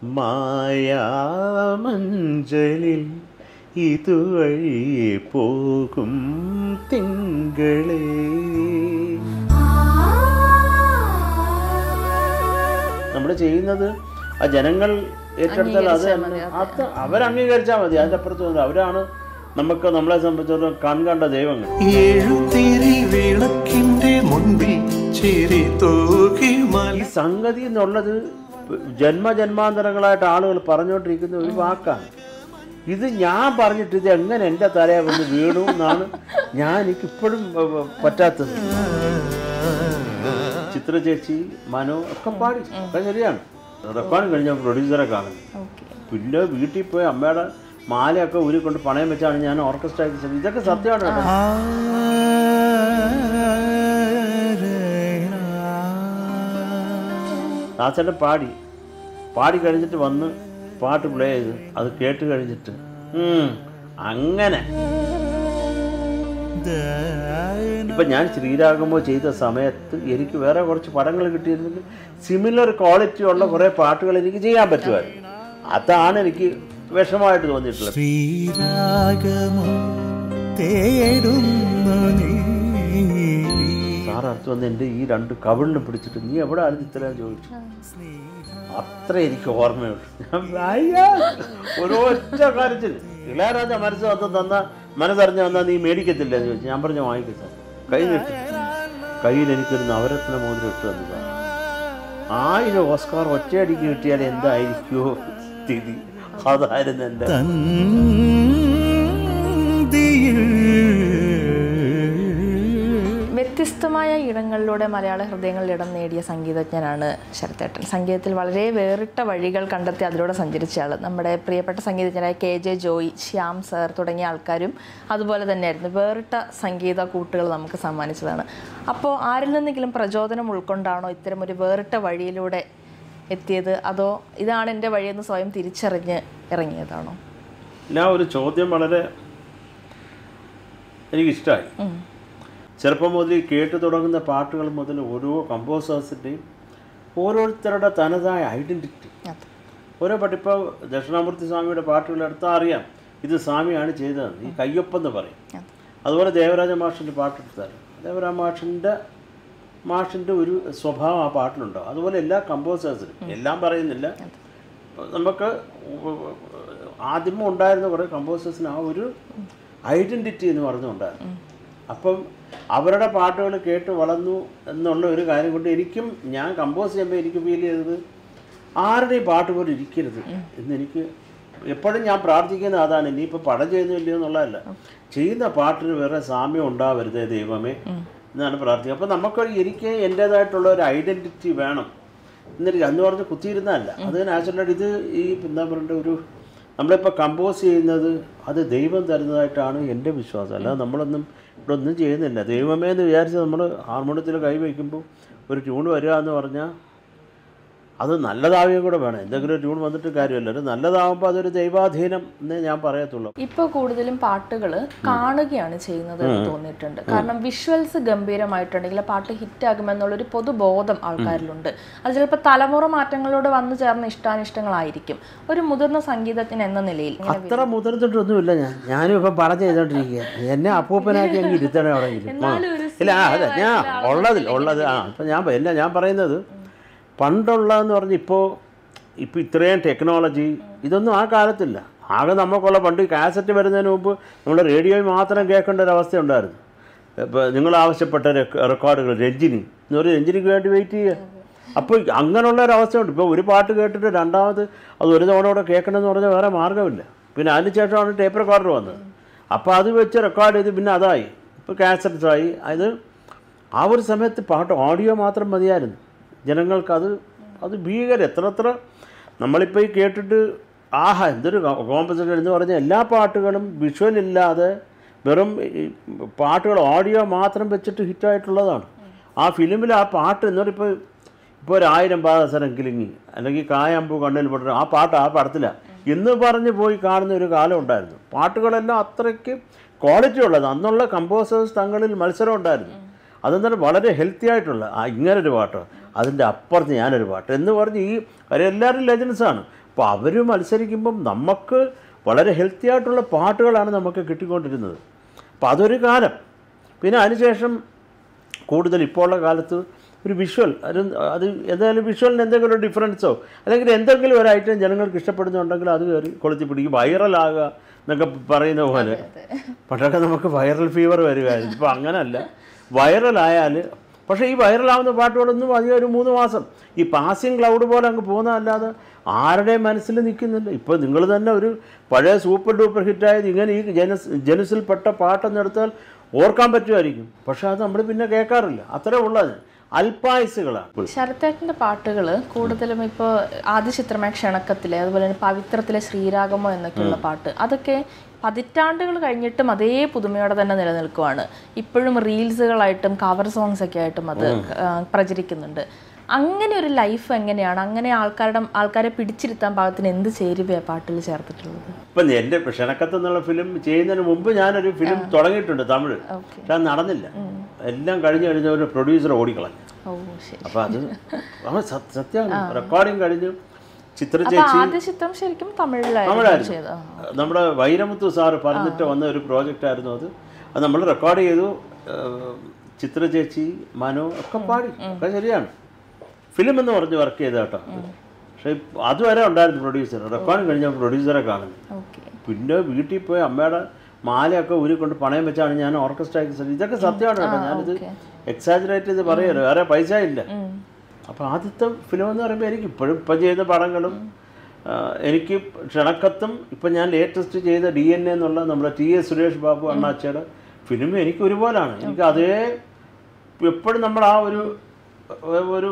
മായാമഞ്ചലിൽ ഇതുവഴി പോകും തിങ്കളേ നമ്മൾ ചെയ്യുന്നത് ആ ജനങ്ങൾ ഏറ്റെടുത്താൽ അത് തന്നെ അത് അവരംഗീകരിച്ചാൽ മതി അതിൻ്റെ അപ്പുറത്ത് വന്നത് അവരാണ് നമുക്ക് നമ്മളെ സംബന്ധിച്ചിടത്തോളം കൺകണ്ട ദൈവങ്ങൾ എഴുതിരി വിളക്കിന്റെ മുൻപിൽ ചിരി തൂകി മല ഈ സംഗതി എന്നുള്ളത് ജന്മജന്മാന്തരങ്ങളായിട്ട് ആളുകൾ പറഞ്ഞുകൊണ്ടിരിക്കുന്ന ഒരു വാക്കാണ് ഇത് ഞാൻ പറഞ്ഞിട്ട് ഇത് എങ്ങനെ എൻ്റെ തലയെ വന്ന് വീണു എന്നാണ് ഞാൻ എനിക്കിപ്പോഴും ഏ, ഏ, പറ്റാത്തത് ചിത്ര ചേച്ചി മനോ ഒക്കെ പാടി ഒക്കെ ശരിയാണ് റെക്കോർഡ് കഴിഞ്ഞ പ്രൊഡ്യൂസറെ കാണുന്നത് പിന്നെ വീട്ടിൽ പോയി അമ്മയുടെ മാലയൊക്കെ ഊരിക്കൊണ്ട് പണയം വെച്ചാണ് ഞാൻ ഓർക്കസ്ട്ര ചെയ്തത് ഇതൊക്കെ സത്യമാണ് കേട്ടോ. ദാസേട്ടൻ പാടി പാടി കഴിഞ്ഞിട്ട് വന്ന് പാട്ട് പ്ലേ ചെയ്ത് അത് കേട്ട് കഴിഞ്ഞിട്ട് ഉം, അങ്ങനെ ഇപ്പം ഞാൻ ശ്രീരാഗമോ ചെയ്ത സമയത്ത് എനിക്ക് വേറെ കുറച്ച് പടങ്ങൾ കിട്ടിയിരുന്നെങ്കിൽ സിമിലർ ക്വാളിറ്റി ഉള്ള കുറേ പാട്ടുകൾ എനിക്ക് ചെയ്യാൻ പറ്റുമായിരുന്നു അതാണ് എനിക്ക് വിഷമമായിട്ട് തോന്നിയിട്ടുള്ളത് ശ്രീരാഗമോ തേടുന്നു നീ സാർ അടുത്ത് വന്ന് എൻ്റെ ഈ രണ്ട് കവിളിന് പിടിച്ചിട്ട് നീ എവിടെ ആയിരുന്നു ഇത്രയും ചോദിച്ചു അത്ര എനിക്ക് ഓർമ്മയുള്ളൂ ഞാൻ അയ്യാ, ഒരു ഒറ്റ കാര്യത്തിൽ ഇളയരാജ മനസ്സ് വന്ന് തന്ന മനസ്സറിഞ്ഞ് വന്നാൽ നീ മേടിക്കത്തില്ല എന്ന് ചോദിച്ചു ഞാൻ പറഞ്ഞു വാങ്ങിക്കും സാർ കൈ നീട്ടി കയ്യിൽ എനിക്കൊരു നവരത്ന മോതിരം ഇട്ട് തന്നതാണ് ആയിരം ഓസ്കാർ ഒറ്റയടിക്ക് കിട്ടിയാൽ എന്തായിരിക്കുമോ സ്ഥിതി അതായിരുന്നു എൻ്റെ വ്യത്യസ്തമായ ഇടങ്ങളിലൂടെ മലയാള ഹൃദയങ്ങളിൽ ഇടം നേടിയ സംഗീതജ്ഞനാണ് ശരത്തേട്ടൻ സംഗീതത്തിൽ വളരെ വേറിട്ട വഴികൾ കണ്ടെത്തി അതിലൂടെ സഞ്ചരിച്ച ആൾ നമ്മുടെ പ്രിയപ്പെട്ട സംഗീതജ്ഞരായ K J Joy Shyam sir തുടങ്ങിയ ആൾക്കാരും അതുപോലെ തന്നെയായിരുന്നു വേറിട്ട സംഗീത കൂട്ടുകൾ നമുക്ക് സമ്മാനിച്ചതാണ് അപ്പോൾ ആരിൽ നിന്നെങ്കിലും പ്രചോദനം ഉൾക്കൊണ്ടാണോ ഇത്തരം ഒരു വേറിട്ട വഴിയിലൂടെ എത്തിയത് അതോ ഇതാണ് എൻ്റെ വഴിയെന്ന് സ്വയം തിരിച്ചറിഞ്ഞ് ഇറങ്ങിയതാണോ ഞാൻ ഒരു ചോദ്യം വളരെ എനിക്കിഷ്ടമായി ചെറുപ്പം മുതൽ ഈ കേട്ടു തുടങ്ങുന്ന പാട്ടുകൾ മുതൽ ഓരോ കമ്പോസേഴ്സിൻ്റെയും ഓരോരുത്തരുടെ തനതായ ഐഡൻറ്റിറ്റി അതെ ഓരോ പാട്ട് ഇപ്പോൾ ദക്ഷിണാമൂർത്തി സ്വാമിയുടെ പാട്ടുകൾ എടുത്താൽ അറിയാം ഇത് സ്വാമിയാണ് ചെയ്തതെന്ന് ഈ കയ്യൊപ്പം എന്ന് പറയും അതുപോലെ ദേവരാജ മാഷിൻ്റെ പാട്ടെടുത്താൽ ദേവരാജ മാഷിൻ്റെ മാഷിൻ്റെ ഒരു സ്വഭാവം ആ പാട്ടിലുണ്ടാവും അതുപോലെ എല്ലാ കമ്പോസേഴ്സിനും എല്ലാം പറയുന്നില്ല നമുക്ക് ആദ്യമേ ഉണ്ടായിരുന്ന കുറേ കമ്പോസേഴ്സിന് ആ ഒരു ഐഡൻറ്റിറ്റി എന്ന് പറഞ്ഞുണ്ടായിരുന്നു അപ്പം അവരുടെ പാട്ടുകൾ കേട്ട് വളർന്നു എന്നുള്ള ഒരു കാര്യം കൊണ്ട് എനിക്കും ഞാൻ കമ്പോസ് ചെയ്യുമ്പോൾ എനിക്ക് ഫീൽ ചെയ്തത് ആരുടെയും പാട്ട് പോലെ ഇരിക്കരുത് എന്നെനിക്ക് എപ്പോഴും ഞാൻ പ്രാർത്ഥിക്കുന്നത് അതാണ് ഇനിയിപ്പോൾ പടം ചെയ്യുന്നില്ലയോ എന്നുള്ളതല്ല ചെയ്യുന്ന പാട്ടിന് വേറെ സാമ്യം ഉണ്ടാവരുതേ ദൈവമേ എന്നാണ് പ്രാർത്ഥിക്കുക അപ്പോൾ നമുക്ക് എനിക്ക് എൻ്റേതായിട്ടുള്ള ഒരു ഐഡൻറ്റിറ്റി വേണം എന്നിട്ട് അന്ന് പറഞ്ഞ് കുത്തിയിരുന്നതല്ല അത് നാച്ചുറലായിട്ട് ഇത് ഈ എന്താ പറയേണ്ട ഒരു നമ്മളിപ്പോൾ കമ്പോസ് ചെയ്യുന്നത് അത് ദൈവം തരുന്നതായിട്ടാണ് എൻ്റെ വിശ്വാസം അല്ലാതെ നമ്മളൊന്നും ഇവിടെ ഒന്നും ചെയ്യുന്നില്ല ദൈവമേ എന്ന് വിചാരിച്ച് നമ്മൾ ഹാർമോണിയത്തിൽ കൈവയ്ക്കുമ്പോൾ ഒരു ട്യൂൺ വരിക എന്ന് പറഞ്ഞാൽ അത് നല്ലതാവുകയും കൂടെ വേണം എന്തെങ്കിലും ഒരു ട്യൂൺ വന്നിട്ട് കാര്യമല്ല ഒരു നല്ലതാവുമ്പോൾ അതൊരു ദൈവാധീനം എന്നേ ഞാൻ പറയത്തുള്ളൂ ഇപ്പോൾ കൂടുതലും പാട്ടുകൾ കാണുകയാണ് ചെയ്യുന്നത് എന്ന് തോന്നിയിട്ടുണ്ട് കാരണം വിഷ്വൽസ് ഗംഭീരമായിട്ടുണ്ടെങ്കിൽ ആ പാട്ട് ഹിറ്റ് ആകുമെന്നുള്ളൊരു പൊതുബോധം ആൾക്കാരിലുണ്ട് അത് ചിലപ്പോൾ തലമുറ മാറ്റങ്ങളോട് വന്നു ചേർന്ന ഇഷ്ടാനിഷ്ടങ്ങളായിരിക്കും ഒരു മുതിർന്ന സംഗീതജ്ഞൻ എന്ന നിലയിൽ ഇങ്ങനെ അത്ര മുതിർന്നിട്ടൊന്നുമില്ല ഞാൻ ഞാനും ഇപ്പം പടം ചെയ്തോണ്ടിരിക്കുക എന്നെ അപ്പൂപ്പനാക്കി അങ്ങ് ഇരുത്തണേ അവിടെ ഇരിക്കും ആ. ഇല്ല ആ, അതെ ഞാൻ ഉള്ളതിൽ ഉള്ളത് ആ ഇപ്പം ഞാൻ എന്നെ ഞാൻ പറയുന്നത് പണ്ടുള്ളതെന്ന് പറഞ്ഞ് ഇപ്പോൾ ഇപ്പോൾ ഇത്രയും ടെക്നോളജി ഇതൊന്നും ആ കാലത്തില്ല ആകെ നമുക്കുള്ള പണ്ട് കാസറ്റ് വരുന്നതിന് മുമ്പ് നമ്മൾ റേഡിയോയിൽ മാത്രം കേൾക്കേണ്ട ഒരു അവസ്ഥ ഉണ്ടായിരുന്നു ഇപ്പോൾ നിങ്ങൾ ആവശ്യപ്പെട്ട റെക്ക- റെക്കോർഡുകൾ രഞ്ജിനി എന്ന് പറഞ്ഞ് രഞ്ജിനിക്ക് വേണ്ടി വെയിറ്റ് ചെയ്യുക അപ്പോൾ അങ്ങനെയുള്ള ഒരു അവസ്ഥയുണ്ട് ഇപ്പോൾ ഒരു പാട്ട് കേട്ടിട്ട് രണ്ടാമത് അത് ഒരു തവണ കൂടെ കേൾക്കണമെന്ന് പറഞ്ഞാൽ വേറെ മാർഗ്ഗമില്ല പിന്നെ അതിന് ശേഷമാണ് ടേപ്പ് റെക്കോർഡർ വന്നത് അപ്പോൾ അത് വെച്ച് റെക്കോർഡ് ചെയ്ത് പിന്നെ അതായി ഇപ്പോൾ കാസറ്റ്സ് ആയി അത് ആ ഒരു സമയത്ത് പാട്ട് ഓഡിയോ മാത്രം മതിയായിരുന്നു ജനങ്ങൾക്കത് അത് ഭീകരം എത്ര എത്ര നമ്മളിപ്പോൾ ഈ കേട്ടിട്ട് ആഹാ എന്തൊരു കോമ്പസിഷൻ എന്ന് പറഞ്ഞാൽ എല്ലാ പാട്ടുകളും വിഷ്വൽ ഇല്ലാതെ വെറും ഈ പാട്ടുകൾ ഓഡിയോ മാത്രം വെച്ചിട്ട് ഹിറ്റായിട്ടുള്ളതാണ് ആ ഫിലിമിൽ ആ പാട്ട് എന്നോട് ഇപ്പോൾ ഇപ്പോൾ ഒരു ആയിരം പാദസരം കിലുങ്ങി അല്ലെങ്കിൽ കായാമ്പൂ കണ്ണിൽ പെട്ടു ആ പാട്ട് ആ പടത്തിലാണ് എന്ന് പറഞ്ഞ് പോയി കാണുന്ന ഒരു കാലം ഉണ്ടായിരുന്നു പാട്ടുകളെല്ലാം അത്രയ്ക്ക് ക്വാളിറ്റി ഉള്ളത് അന്നുള്ള കമ്പോസേഴ്സ് തങ്ങളിൽ മത്സരം ഉണ്ടായിരുന്നു അതെന്നാൽ വളരെ ഹെൽത്തി ആയിട്ടുള്ള ആ ഇങ്ങനൊരു പാട്ടോ അതിൻ്റെ അപ്പുറത്ത് ഞാനൊരു പാട്ട് എന്ന് പറഞ്ഞ് ഈ കാര്യം എല്ലാവരും ലെജൻസാണ് അപ്പോൾ അവർ മത്സരിക്കുമ്പം നമുക്ക് വളരെ ഹെൽത്തി ആയിട്ടുള്ള പാട്ടുകളാണ് നമുക്ക് കിട്ടിക്കൊണ്ടിരുന്നത് അപ്പോൾ അതൊരു കാലം പിന്നെ അതിനുശേഷം കൂടുതൽ ഇപ്പോൾ ഉള്ള കാലത്ത് ഒരു വിഷ്വൽ അത് അത് എന്തായാലും വിഷ്വലിന് എന്തെങ്കിലും ഒരു ഡിഫറൻസോ അല്ലെങ്കിൽ എന്തെങ്കിലും ഒരു ഐറ്റം ജനങ്ങൾക്ക് ഇഷ്ടപ്പെടുന്നുണ്ടെങ്കിൽ അത് കയറി കൊളുത്തി പിടിക്കും വൈറലാകുക എന്നൊക്കെ പറയുന്ന പോലെ പണ്ടൊക്കെ നമുക്ക് വൈറൽ ഫീവർ വരുമായിരുന്നു ഇപ്പോൾ അങ്ങനല്ല വൈറലായാൽ പക്ഷേ ഈ വൈറലാവുന്ന പാട്ടുകളൊന്നും അധികം ഒരു മൂന്ന് മാസം ഈ പാസിങ് ക്ലൗഡ് പോലെ അങ്ങ് പോകുന്നതല്ലാതെ ആരുടെയും മനസ്സിൽ നിൽക്കുന്നില്ല ഇപ്പോൾ നിങ്ങൾ തന്നെ ഒരു പഴയ സൂപ്പർ ഡൂപ്പർ ഹിറ്റായത് ഇങ്ങനെ ഈ ജനസ് ജനസിൽപ്പെട്ട പാട്ടെന്നെടുത്താൽ ഓർക്കാൻ പറ്റുമായിരിക്കും പക്ഷേ അത് നമ്മൾ പിന്നെ കേൾക്കാറില്ല അത്രേ ഉള്ളത് അല്പായുസുകളാണ് ശരത്തേട്ടൻ്റെ പാട്ടുകൾ കൂടുതലും ഇപ്പോൾ ആദ്യ ചിത്രമായ ക്ഷണക്കത്തിലെ അതുപോലെ തന്നെ പവിത്രത്തിലെ ശ്രീരാഗമോ എന്നൊക്കെയുള്ള പാട്ട് അതൊക്കെ പതിറ്റാണ്ടുകൾ കഴിഞ്ഞിട്ടും അതേ പുതുമയോടെ തന്നെ നിലനിൽക്കുവാണ് ഇപ്പോഴും റീൽസുകളായിട്ടും കവർ സോങ്സ് ഒക്കെ ആയിട്ടും അത് ആ, പ്രചരിക്കുന്നുണ്ട് അങ്ങനെ ഒരു ലൈഫ് എങ്ങനെയാണ് അങ്ങനെ ആൾക്കാരുടെ ആൾക്കാരെ പിടിച്ചിരുത്താൻ പാകത്തിന് എന്ത് ചേരുവയാണ് പാട്ടിൽ ചേർത്തിട്ടുള്ളത് ഇപ്പം എൻ്റെ ക്ഷണക്കത്ത് എന്നുള്ള ഫിലിം ചെയ്യുന്നതിന് മുമ്പ് ഞാനൊരു ഫിലിം തുടങ്ങിയിട്ടുണ്ട് തമിഴ് ഓക്കെ പക്ഷെ അത് നടന്നില്ല എല്ലാം കഴിഞ്ഞ് കഴിഞ്ഞ ഒരു പ്രൊഡ്യൂസർ ഓടിക്കളഞ്ഞു ഓ ശരി അപ്പോൾ അത് അവൻ സത്യമാണ് റെക്കോർഡിങ് കഴിഞ്ഞു ചിത്ര അപ്പൊ ചേച്ചി ആദ്യ ചിത്രം ശരിക്കും തമിഴിലായിരുന്നു തമിഴായിരുന്നു ചെയ്തത് ആ. നമ്മുടെ വൈരമുത്തു സാറ് പറഞ്ഞിട്ട് വന്ന ഒരു പ്രോജക്റ്റ് ആയിരുന്നു അത് അത് നമ്മൾ റെക്കോർഡ് ചെയ്തു ഏഹ്, ചിത്ര ചേച്ചി മനു ഒക്കെ പാടി ഒക്കെ ശരിയാണ് ഫിലിം എന്ന് പറഞ്ഞ് വർക്ക് ചെയ്ത കേട്ടോ പക്ഷേ ഇപ്പ- അതുവരെ ഉണ്ടായിരുന്നു പ്രൊഡ്യൂസർ റെക്കോർഡിങ് കഴിഞ്ഞ പ്രൊഡ്യൂസറെ കാണുന്നത് ഓക്കെ പിന്നെ വീട്ടിൽ പോയി അമ്മയുടെ മാലയൊക്കെ ഊരിക്കൊണ്ട് പണയം വെച്ചാണ് ഞാൻ ഓർക്കസ്ട്രയ്ക്ക് ശ്രമിച്ചത് ഇതൊക്കെ സത്യമാണ് കേട്ടോ ഞാനിത് എക്സാജറേറ്റ് ചെയ്ത് പറയല്ലോ വേറെ പൈസ ഇല്ല അപ്പോൾ ആദ്യത്തെ ഫിലിം എന്ന് പറയുമ്പോൾ എനിക്ക് ഇപ്പോഴും ഇപ്പം ചെയ്യുന്ന പടങ്ങളും ആ, എനിക്ക് ക്ഷണക്കത്തും ഇപ്പം ഞാൻ ലേറ്റസ്റ്റ് ചെയ്ത ഡി എൻ എന്നുള്ള നമ്മുടെ ടി എസ് സുരേഷ് ബാബു അണ്ണാച്ചയുടെ ഫിലിം എനിക്ക് ഒരുപോലാണ് എനിക്ക് അതേ എപ്പോഴും നമ്മൾ ആ ഒരു ഒരു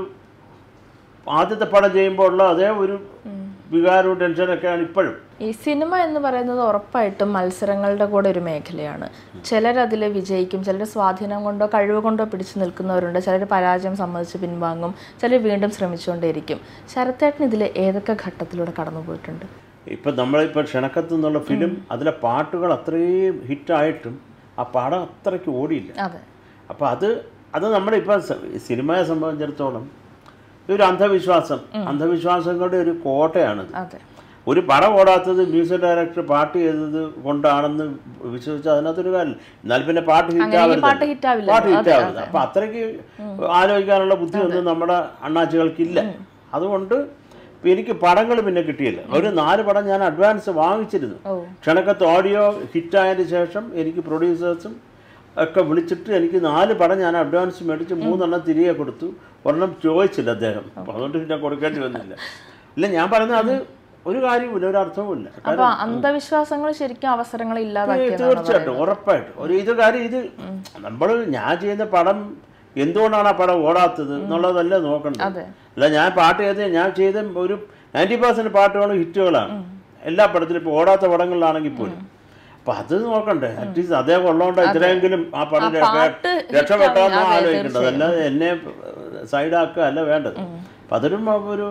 ആദ്യത്തെ പടം ചെയ്യുമ്പോൾ ഉള്ള അതേ ഒരു വികാരവും ടെൻഷനൊക്കെയാണ് ഇപ്പോഴും ഈ സിനിമ എന്ന് പറയുന്നത് ഉറപ്പായിട്ടും മത്സരങ്ങളുടെ കൂടെ ഒരു മേഖലയാണ് ചിലർ അതിൽ വിജയിക്കും ചിലർ സ്വാധീനം കൊണ്ടോ കഴിവ് കൊണ്ടോ പിടിച്ചു നിൽക്കുന്നവരുണ്ട് ചിലർ പരാജയം സമ്മതിച്ച് പിൻവാങ്ങും ചിലർ വീണ്ടും ശ്രമിച്ചുകൊണ്ടേയിരിക്കും ശരത്തേട്ടൻ ഇതിൽ ഏതൊക്കെ ഘട്ടത്തിലൂടെ കടന്നു പോയിട്ടുണ്ട് ഇപ്പം നമ്മളിപ്പോൾ ക്ഷണക്കത്ത് എന്നുള്ള ഫിലിം അതിലെ പാട്ടുകൾ അത്രയും ഹിറ്റായിട്ടും ആ പടം അത്രയ്ക്ക് ഓടിയില്ല അതെ അപ്പോൾ അത് അത് നമ്മളിപ്പോൾ സിനിമയെ സംബന്ധിച്ചിടത്തോളം ഇതൊരു അന്ധവിശ്വാസം അന്ധവിശ്വാസങ്ങളുടെ ഒരു കോട്ടയാണിത് അതെ ഒരു പടം ഓടാത്തത് മ്യൂസിക് ഡയറക്ടർ പാട്ട് ചെയ്തത് കൊണ്ടാണെന്ന് വിശ്വസിച്ചാൽ അതിനകത്തൊരു കാര്യം എന്നാൽ പിന്നെ പാട്ട് അങ്ങനെ ഈ പാട്ട് ഹിറ്റ് hit ആവില്ലല്ലോ. പാട്ട് ഹിറ്റ് അതെ, ആവില്ല അപ്പം അത്രയ്ക്ക് ആലോചിക്കാനുള്ള ബുദ്ധിയൊന്നും നമ്മുടെ അണ്ണാച്ചികൾക്കില്ല അതുകൊണ്ട് ഇപ്പം എനിക്ക് പടങ്ങൾ പിന്നെ കിട്ടിയില്ല ഒരു നാല് പടം ഞാൻ അഡ്വാൻസ് വാങ്ങിച്ചിരുന്നു ഓ ക്ഷണക്കത്ത് ഓഡിയോ ഹിറ്റായതിന് ശേഷം എനിക്ക് പ്രൊഡ്യൂസേഴ്സും ഒക്കെ വിളിച്ചിട്ട് എനിക്ക് നാല് പടം ഞാൻ അഡ്വാൻസ് മേടിച്ച് മൂന്നെണ്ണം തിരികെ കൊടുത്തു ഒരെണ്ണം ചോദിച്ചില്ല അദ്ദേഹം അപ്പോൾ അതുകൊണ്ട് പിന്നെ കൊടുക്കേണ്ടി വന്നില്ല ഇല്ല ഞാൻ പറയുന്നത് അത് ഒരു കാര്യവുമില്ല ഒരു അർത്ഥവുമില്ല അപ്പൊ അന്ധവിശ്വാസങ്ങൾ ശരിക്കും അവസരങ്ങൾ ഇല്ലാതാക്കിയതാണ് തീർച്ചയായിട്ടും ഉറപ്പായിട്ടും ഒരു ഇത് കാര്യം ഇത് നമ്മൾ ഞാൻ ചെയ്യുന്ന പടം എന്തുകൊണ്ടാണ് ആ പടം ഓടാത്തത് എന്നുള്ളതല്ല നോക്കേണ്ടത് അതെ. അല്ല ഞാൻ പാട്ട് ചെയ്ത് ഞാൻ ചെയ്ത ഒരു നയൻറ്റി പെർസെൻറ്റ് പാട്ടുകളും ഹിറ്റുകളാണ് എല്ലാ പടത്തിലും ഇപ്പോൾ ഓടാത്ത പടങ്ങളിലാണെങ്കിൽ പോലും അപ്പം അത് നോക്കണ്ടേ അറ്റ്ലീസ്റ്റ് അദ്ദേഹം ഉള്ളതുകൊണ്ട് ഇത്രയെങ്കിലും ആ പടം പാട്ട് രക്ഷപ്പെട്ടാന്ന് hit ആവും. അതെ, ആലോചിക്കേണ്ടത് അല്ലാതെ എന്നെ സൈഡാക്കുക അല്ല വേണ്ടത് അപ്പം അതൊരു ഒരു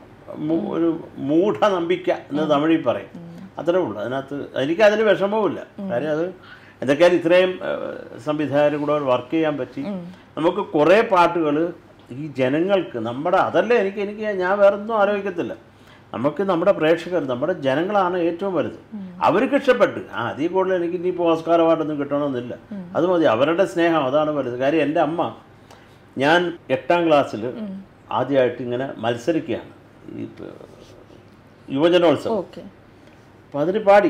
മൂ- ഒരു മൂഢ നമ്പിക്ക എന്ന് തമിഴിൽ പറയും അത്രേ ഉള്ളൂ അതിനകത്ത് എനിക്ക് അതിൽ വിഷമവുമില്ല കാര്യം അത് എന്തൊക്കെയാലും ഇത്രയും സംവിധായകരും കൂടെ വർക്ക് ചെയ്യാൻ പറ്റി നമുക്ക് കുറേ പാട്ടുകൾ ഈ ജനങ്ങൾക്ക് നമ്മുടെ അതല്ല എനിക്ക് എനിക്ക് ഞാൻ വേറൊന്നും ആലോചിക്കത്തില്ല നമുക്ക് നമ്മുടെ പ്രേക്ഷകർ നമ്മുടെ ജനങ്ങളാണ് ഏറ്റവും വലുത് അവർക്ക് ഇഷ്ടപ്പെട്ട് ആ അതിൽ കൂടുതൽ എനിക്ക് ഇനി ഓസ്കാർ അവാർഡൊന്നും കിട്ടണമെന്നില്ല അത് മതി അവരുടെ സ്നേഹം അതാണ് വലുത് കാര്യം എൻ്റെ അമ്മ ഞാൻ എട്ടാം ക്ലാസ്സിൽ ആദ്യമായിട്ട് ഇങ്ങനെ മത്സരിക്കുകയാണ് ഈ പ- യുവജനോത്സവം ഓക്കെ അപ്പോൾ അതിന് പാടി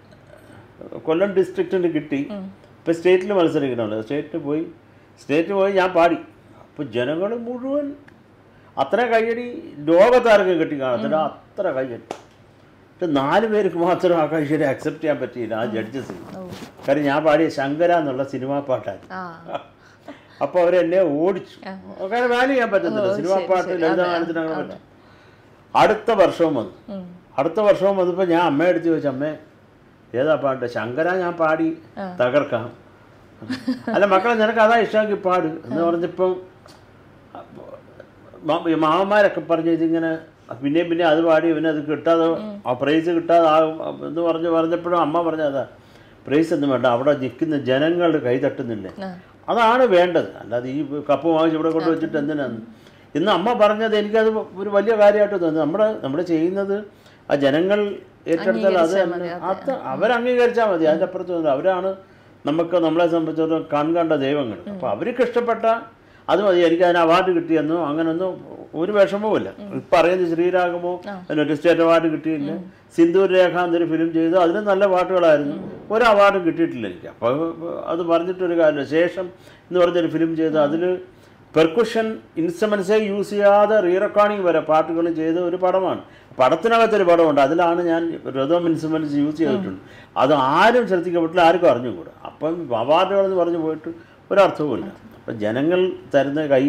കൊല്ലം ഡിസ്ട്രിക്റ്റിന് കിട്ടി ഇപ്പോൾ സ്റ്റേറ്റിൽ മത്സരിക്കണമല്ലോ സ്റ്റേറ്റിൽ പോയി സ്റ്റേറ്റിൽ പോയി ഞാൻ പാടി അപ്പോൾ ജനങ്ങൾ മുഴുവൻ അത്ര കയ്യടി ലോകത്താർക്കും കിട്ടി കാണത്തില്ല അത്ര കയ്യടി പക്ഷെ നാല് പേർക്ക് മാത്രം ആ കയ്യടി അക്സെപ്റ്റ് ചെയ്യാൻ പറ്റിയില്ല ആ ജഡ്ജസിന് കാര്യം ഞാൻ പാടിയ ശങ്കര എന്നുള്ള സിനിമാ പാട്ടാണ് ആ അപ്പോൾ അവരെന്നെ ഓടിച്ചു കാരണം വാല്യൂ ചെയ്യാൻ പറ്റത്തില്ല സിനിമാ പാട്ട് ലളിതഗാനത്തിന് അങ്ങനെ പറ്റും അടുത്ത വർഷവും വന്നു അടുത്ത വർഷവും വന്നപ്പോൾ ഞാൻ അമ്മയെ എടുത്ത് ചോദിച്ചു അമ്മേ ഏതാ പാട്ട് ശങ്കര ഞാൻ പാടി തകർക്കാം അല്ല മക്കളെ നിനക്ക് അതാ ഇഷ്ടമെങ്കിൽ പാട് എന്ന് പറഞ്ഞപ്പം മ- ഈ മാമന്മാരൊക്കെ പറഞ്ഞു ഇതിങ്ങനെ പിന്നെയും പിന്നെ അത് പാടി പിന്നെ അത് കിട്ടാതെ ആ പ്രൈസ് കിട്ടാതെ ആകും എന്ന് പറഞ്ഞ് പറഞ്ഞപ്പോഴും അമ്മ പറഞ്ഞതാ പ്രൈസ് ഒന്നും വേണ്ട അവിടെ നിൽക്കുന്ന ജനങ്ങൾ കൈ തട്ടുന്നില്ലേ അതാണ് വേണ്ടത് അല്ലാതെ ഈ കപ്പ് വാങ്ങിച്ച് ഇവിടെ കൊണ്ട് വെച്ചിട്ട് എന്തിനാണ് ഇന്ന് അമ്മ പറഞ്ഞത് എനിക്കത് ഒരു വലിയ കാര്യമായിട്ട് തോന്നി നമ്മുടെ നമ്മൾ ചെയ്യുന്നത് ആ ജനങ്ങൾ ഏറ്റെടുത്താൽ അത് തന്നെ അത് അവരംഗീകരിച്ചാൽ മതി അതിൻ്റെ അപ്പുറത്ത് ഒന്നും അവരാണ് നമുക്ക് നമ്മളെ സംബന്ധിച്ചിടത്തോളം കൺകണ്ട ദൈവങ്ങൾ അപ്പോൾ അവർക്ക് ഇഷ്ടപ്പെട്ട അത് മതി എനിക്ക് അതിന് അവാർഡ് കിട്ടിയെന്നോ അങ്ങനൊന്നും ഒരു വിഷമവുമില്ല ഇപ്പം അറിയുന്നത് ശ്രീരാഗമോ അതിനൊരു സ്റ്റേറ്റ് അവാർഡ് കിട്ടിയില്ല സിന്ദൂർ രേഖ എന്നൊരു ഫിലിം ചെയ്തു അതിന് നല്ല പാട്ടുകളായിരുന്നു ഒരു അവാർഡും കിട്ടിയിട്ടില്ല എനിക്ക് അപ്പോൾ അത് പറഞ്ഞിട്ടൊരു കാര്യമില്ല ശേഷം എന്ന് പറഞ്ഞൊരു ഫിലിം ചെയ്തു അതിൽ പെർക്കുഷൻ ഇൻസ്ട്രുമെൻസേ യൂസ് ചെയ്യാതെ റീ റെക്കോർഡിങ് വരെ പാട്ടുകൾ ചെയ്ത ഒരു പടമാണ് പടത്തിനകത്തൊരു പടമുണ്ട് അതിലാണ് ഞാൻ രഥം ഇൻസ്ട്രുമെൻറ്റ്സ് യൂസ് ചെയ്തിട്ടുണ്ട് അത് ആരും ശ്രദ്ധിക്കപ്പെട്ടില്ല ആർക്കും അറിഞ്ഞുകൂടാ അപ്പം അവാർഡുകളെന്ന് പറഞ്ഞു പോയിട്ട് ഒരർത്ഥവുമില്ല അപ്പം ജനങ്ങൾ തരുന്ന കൈ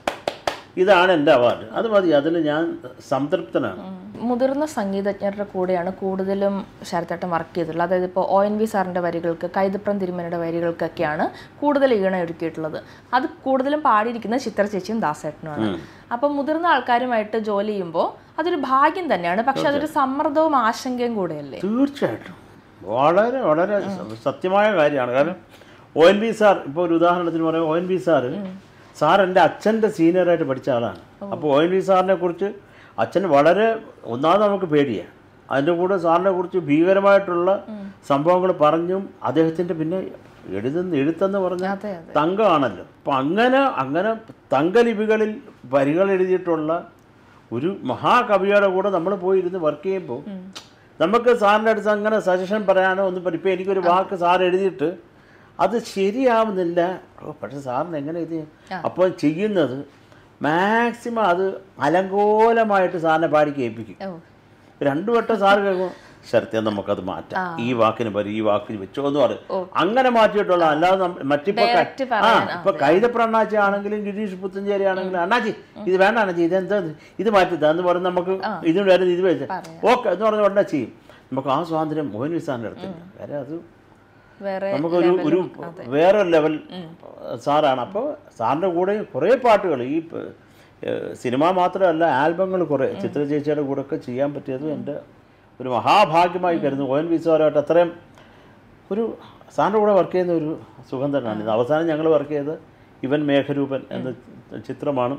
ഇതാണ് എൻ്റെ അവാർഡ് അത് മതി അതിൽ ഞാൻ സംതൃപ്തനാണ് മുതിർന്ന സംഗീതജ്ഞരുടെ കൂടെയാണ് കൂടുതലും ശരത്തേട്ടൻ വർക്ക് ചെയ്തിട്ടുള്ളത് അതായത് ഇപ്പോൾ ഒ എൻ വി സാറിൻ്റെ വരികൾക്ക് കൈതപ്രം തിരുമനയുടെ വരികൾക്കൊക്കെയാണ് കൂടുതൽ ഈണ ഒരുക്കിയിട്ടുള്ളത് അത് കൂടുതലും പാടിയിരിക്കുന്നത് ചിത്ര ചേച്ചിയും ദാസേട്ടനുമാണ് അപ്പം മുതിർന്ന ആൾക്കാരുമായിട്ട് ജോലി ചെയ്യുമ്പോൾ അതൊരു ഭാഗ്യം തന്നെയാണ് പക്ഷെ അതൊരു സമ്മർദ്ദവും ആശങ്കയും കൂടെയല്ലേ തീർച്ചയായിട്ടും വളരെ വളരെ സ- സത്യമായ കാര്യമാണ് കാരണം ഒ എൻ വി സാർ ഇപ്പോൾ ഒരു ഉദാഹരണത്തിന് പറയാം O N V sir sir എൻ്റെ അച്ഛൻ്റെ സീനിയറായിട്ട് പഠിച്ച ആളാണ് അപ്പോൾ ഒ എൻ വി സാറിനെ കുറിച്ച് അച്ഛൻ വളരെ ഒന്നാമത് നമുക്ക് പേടിയാണ് അതിൻ്റെ കൂടെ സാറിനെ കുറിച്ച് ഭീകരമായിട്ടുള്ള സംഭവങ്ങൾ പറഞ്ഞും അദ്ദേഹത്തിൻ്റെ പിന്നെ എഴുതുന്ന എഴുത്തെന്ന് പറഞ്ഞാൽ അതെ അതെ തങ്കമാണല്ലോ അപ്പം അങ്ങനെ അങ്ങനെ തങ്കലിപികളിൽ വരികൾ എഴുതിയിട്ടുള്ള ഒരു മഹാകവിയുടെ കൂടെ നമ്മൾ പോയിരുന്ന് വർക്ക് ചെയ്യുമ്പോൾ നമുക്ക് സാറിൻ്റെ അടുത്ത് അങ്ങനെ സജഷൻ പറയാനോ ഒന്നും പറ്റും ഇപ്പോൾ എനിക്കൊരു വാക്ക് സാർ എഴുതിയിട്ട് അത് ശരിയാവുന്നില്ല ഓ, പക്ഷെ സാറിന് എങ്ങനെ ഇത് ചെയ്യും? അപ്പോൾ ചെയ്യുന്നത് മാക്സിമം അത് അലങ്കോലമായിട്ട് സാറിനെ പാടി കേൾപ്പിക്കും ഓ രണ്ടു വട്ടം സാറ് കേൾക്കും ശരത്യം നമുക്കത് മാറ്റാം ഈ വാക്കിന് പരി ഈ വാക്കിന് വെച്ചോ എന്ന് പറയും അങ്ങനെ മാറ്റിയിട്ടുള്ള അല്ലാതെ നമ്മ- മറ്റിപ്പോ ക- Direct ആ പറയാൻ, ഇപ്പൊ കൈതപ്ര അണ്ണാച്ചി ആണെങ്കിലും ഗിരീഷ് പുത്തഞ്ചേരി ആണെങ്കിലും അണ്ണാച്ചി ഇത് വേണ്ട അണ്ണാച്ചി ഇത് എന്താ ഇത്? ഇത് മാറ്റിത്താ എന്ന് പറഞ്ഞ് നമുക്ക് ഇതിന് വേറെ ഇത് വെച്ച് ഓക്കെ എന്ന് പറഞ്ഞ ഉടനെ ചെയ്യും നമുക്ക് ആ സ്വാതന്ത്ര്യം മോഹൻ വിസാറിൻ്റെ അടുത്തില്ല കാര്യം അത് വേറെ നമുക്കൊരു ഒരു വേറെ ലെവൽ സാറാണ് അപ്പോൾ സാറിൻ്റെ കൂടെ കുറേ പാട്ടുകൾ ഈ പ- ഏഹ് സിനിമ മാത്രമല്ല ആൽബങ്ങൾ കുറേ ചിത്ര ചേച്ചിയുടെ കൂടെ ഒക്കെ ചെയ്യാൻ പറ്റിയത് എൻ്റെ ഒരു മഹാഭാഗ്യമായി കരുതുന്നു ഓൻ വി സാറുമായിട്ട് അത്രയും ഒരു സാറിൻ്റെ കൂടെ വർക്ക് ചെയ്യുന്ന ഒരു സുഖം തന്നെയാണ് ഇത് അവസാനം ഞങ്ങൾ വർക്ക് ചെയ്ത് ഇവൻ മേഘരൂപൻ എന്ന ചിത്രമാണ്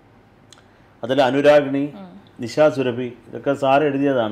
അതിൽ അനുരാഗിണി നിശാ സുരഭി ഇതൊക്കെ സാർ എഴുതിയതാണ്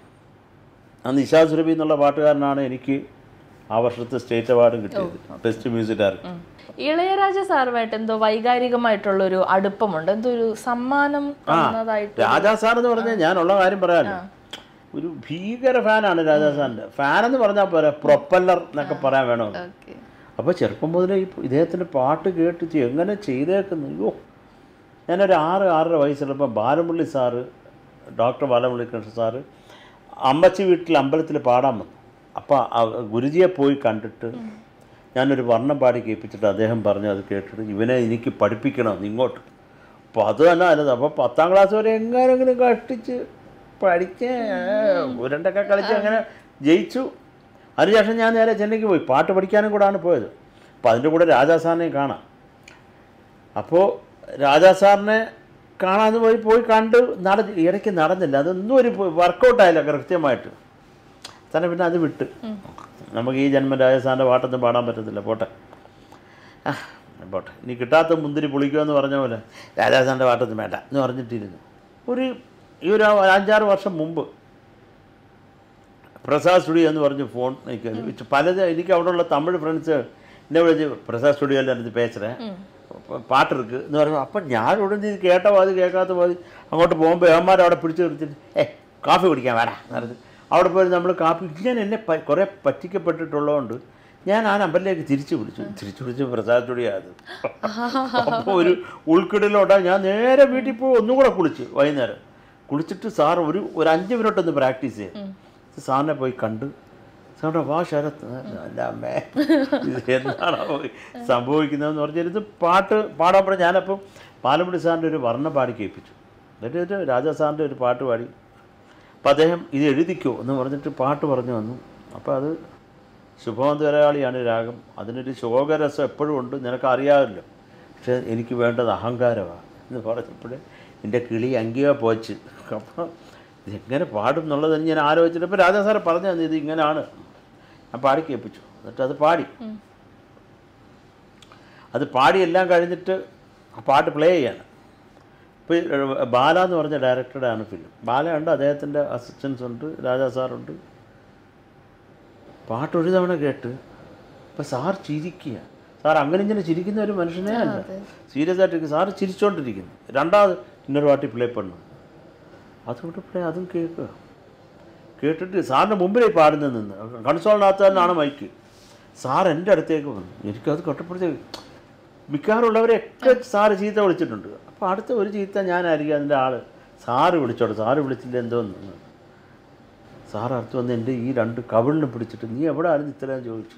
ആ നിശാ സുരഭി എന്നുള്ള പാട്ടുകാരനാണ് എനിക്ക് ആ വർഷത്തെ സ്റ്റേറ്റ് അവാർഡും കിട്ടിയത് ബെസ്റ്റ് മ്യൂസിക് ഡയറക്ടർ ഇളയരാജ സാറുമായിട്ട് എന്തോ വൈകാരികമായിട്ടുള്ളൊരു അടുപ്പമുണ്ട് എന്തോ ഒരു സമ്മാനം തന്നതായിട്ട് രാജാ സാർ എന്ന് പറഞ്ഞാൽ ഞാനുള്ള കാര്യം പറയാമല്ലോ ഒരു ഭീകര ഫാനാണ് രാജാ സാറിൻ്റെ ഫാൻ എന്ന് പറഞ്ഞാൽ പോരാ പ്രൊപ്പല്ലർ എന്നൊക്കെ പറയാൻ വേണോ ഓക്കെ അപ്പോൾ ചെറുപ്പം മുതലേ ഈ ഇദ്ദേഹത്തിൻ്റെ പാട്ട് കേട്ടിട്ട് എങ്ങനെ ചെയ്തേക്കുന്നു അയ്യോ ഞാനൊരു ആറ് ആറര വയസ്സുള്ളപ്പോൾ Balamulli sir doctor Balamulli Krishna sir അമ്മച്ചി വീട്ടിൽ അമ്പലത്തിൽ പാടാൻ വന്നു അപ്പോൾ ഗുരുജിയെ പോയി കണ്ടിട്ട് ഞാനൊരു വർണ്ണം പാടി കേൾപ്പിച്ചിട്ട് അദ്ദേഹം പറഞ്ഞു അത് കേട്ടിട്ട് ഇവനെ എനിക്ക് പഠിപ്പിക്കണം ഇങ്ങോട്ട് അപ്പോൾ അത് തന്നെ അല്ലത് അപ്പോൾ പത്താം ക്ലാസ് വരെ എങ്ങനെങ്കിലും കഷ്ടിച്ച് പഠിച്ച് ഉരണ്ടൊക്കെ കളിച്ച് അങ്ങനെ ജയിച്ചു അതിനുശേഷം ഞാൻ നേരെ ചെന്നൈക്ക് പോയി പാട്ട് പഠിക്കാനും കൂടാണ് പോയത് അപ്പോൾ അതിൻ്റെ കൂടെ രാജാ സാറിനെയും കാണാം അപ്പോൾ രാജാ സാറിനെ കാണാൻ പോയി പോയി കണ്ട് നട ഇടയ്ക്ക് നടന്നില്ല അതൊന്നും ഒരു വർക്കൗട്ട് ആയില്ല കൃത്യമായിട്ട് തന്നെ പിന്നെ അത് വിട്ട് നമുക്ക് ഈ ജന്മം രാജാ സാറിൻ്റെ പാട്ടൊന്നും പാടാൻ പറ്റത്തില്ല പോട്ടെ ആ, പോട്ടെ ഇനി കിട്ടാത്ത മുന്തിരി പുളിക്കുക എന്ന് പറഞ്ഞ പോലെ രാജാ സാറിൻ്റെ പാട്ടൊന്നും വേണ്ട എന്ന് പറഞ്ഞിട്ടിരുന്നു ഒരു ഈ ഒരു അഞ്ചാറ് വർഷം മുമ്പ് പ്രസാദ് സ്റ്റുഡിയോ എന്ന് പറഞ്ഞ് ഫോൺ എനിക്ക് വെച്ച് പലത് എനിക്ക് അവിടെയുള്ള തമിഴ് ഫ്രണ്ട്സ് എന്നെ വിളിച്ച് പ്രസാദ് സ്റ്റുഡിയോയിൽ എനിക്ക് പേசுகிறேன் പാട്ട് ഇருக்கு എന്ന് പറയുമ്പോൾ അപ്പം ഞാൻ ഉടനെ ഇത് കേട്ട പാതി കേൾക്കാത്ത പാതി അങ്ങോട്ട് പോകുമ്പോൾ ഏമാർ അവിടെ പിടിച്ച് നിർത്തിയിട്ട് ഏ കാഫി കുടിക്കാൻ വേടാ എന്ന് പറഞ്ഞ് അവിടെ പോയി നമ്മൾ കാപ്പി ഇങ്ങനെ എന്നെ പ- കുറേ പറ്റിക്കപ്പെട്ടിട്ടുള്ളതുകൊണ്ട് ഞാൻ ആ നമ്പറിലേക്ക് തിരിച്ചു വിളിച്ചു തിരിച്ചു വിളിച്ചു പ്രസാദ് സ്റ്റുഡിയോ അത് അപ്പോൾ ഒരു ഉൾക്കിടലോട്ടാ ഞാൻ നേരെ വീട്ടിൽ പോയി ഒന്നും കൂടെ കുളിച്ചു വൈകുന്നേരം കുളിച്ചിട്ട് സാർ ഒരു ഒരു അഞ്ച് മിനിറ്റ് ഒന്ന് പ്രാക്ടീസ് ചെയ്യും സാറിനെ പോയി കണ്ട് സാറിൻ്റെ വാ ശരത്ത് അല്ല അമ്മേ ഇത് എന്താണോ സംഭവിക്കുന്നതെന്ന് പറഞ്ഞിരുന്ന് പാട്ട് പാടാൻ പറഞ്ഞ് ഞാനപ്പം പാലമുടി സാറിൻ്റെ ഒരു വർണ്ണം പാടി കേൾപ്പിച്ചു എന്നിട്ട് ഒരു രാജാ സാറിൻ്റെ ഒരു പാട്ട് പാടി അപ്പോൾ അദ്ദേഹം ഇത് എഴുതിക്കോ എന്ന് പറഞ്ഞിട്ട് പാട്ട് പറഞ്ഞു വന്നു അപ്പോൾ അത് ശുഭമന്തരാളിയാണ് രാഗം അതിനൊരു ശോകരസം എപ്പോഴും ഉണ്ട് നിനക്ക് അറിയാമല്ലോ പക്ഷേ എനിക്ക് വേണ്ടത് അഹങ്കാരമാണ് എന്ന് പറഞ്ഞപ്പോൾ എൻ്റെ കിളി അങ്കിയോ പോച്ച് അപ്പോൾ ഇതെങ്ങനെ പാടും എന്നുള്ളത് ഞാൻ ആലോചിച്ചിട്ട് ഇപ്പോൾ രാജാ സാറ് പറഞ്ഞു തന്നെ ഇത് ഇങ്ങനെയാണ് ഞാൻ പാടി കേൾപ്പിച്ചു എന്നിട്ട് അത് പാടി അത് പാടി എല്ലാം കഴിഞ്ഞിട്ട് ആ പാട്ട് പ്ലേ ചെയ്യാണ് ഇപ്പോൾ ഈ, ഏഹ്, ബാല എന്ന് പറഞ്ഞ ഡയറക്ടറുടെ ആണ് ഫിലിം ബാലയുണ്ട് അദ്ദേഹത്തിൻ്റെ അസിസ്റ്റൻസ് ഉണ്ട് രാജാ സാറുണ്ട് പാട്ട് ഒരു തവണ കേട്ട് ഇപ്പം സാർ ചിരിക്കുക സാർ അങ്ങനെ ഇങ്ങനെ ചിരിക്കുന്ന ഒരു മനുഷ്യനേ അല്ല സീരിയസ് ആയിട്ട് സാർ ചിരിച്ചുകൊണ്ടിരിക്കുന്നു രണ്ടാമത് ഇന്നൊരു പാട്ടി പ്ലേ പണ്ണു അതുകൊണ്ട് പ്ലേ അതും കേൾക്കുക കേട്ടിട്ട് സാറിൻ്റെ മുമ്പിലേ പാടുന്നത് നിന്ന് കൺസോളിനകത്ത് തന്നെയാണ് മൈക്ക് സാർ എൻ്റെ അടുത്തേക്ക് വന്നു എനിക്കത് കേട്ടപ്പോഴത്തേക്ക് മിക്കവാറുള്ളവരെയൊക്കെ സാറ് ചീത്ത വിളിച്ചിട്ടുണ്ട് അപ്പോൾ അടുത്ത ഒരു ചീത്ത ഞാനായിരിക്കും അതിൻ്റെ ആൾ സാറ് വിളിച്ചോട്ടെ സാറ് വിളിച്ചില്ല എന്തോന്ന് സാർ അടുത്ത് വന്ന് എൻ്റെ ഈ രണ്ട് കവിളിനെ പിടിച്ചിട്ട് നീ എവിടെ ആയിരുന്നു ഇത്രയും ചോദിച്ചു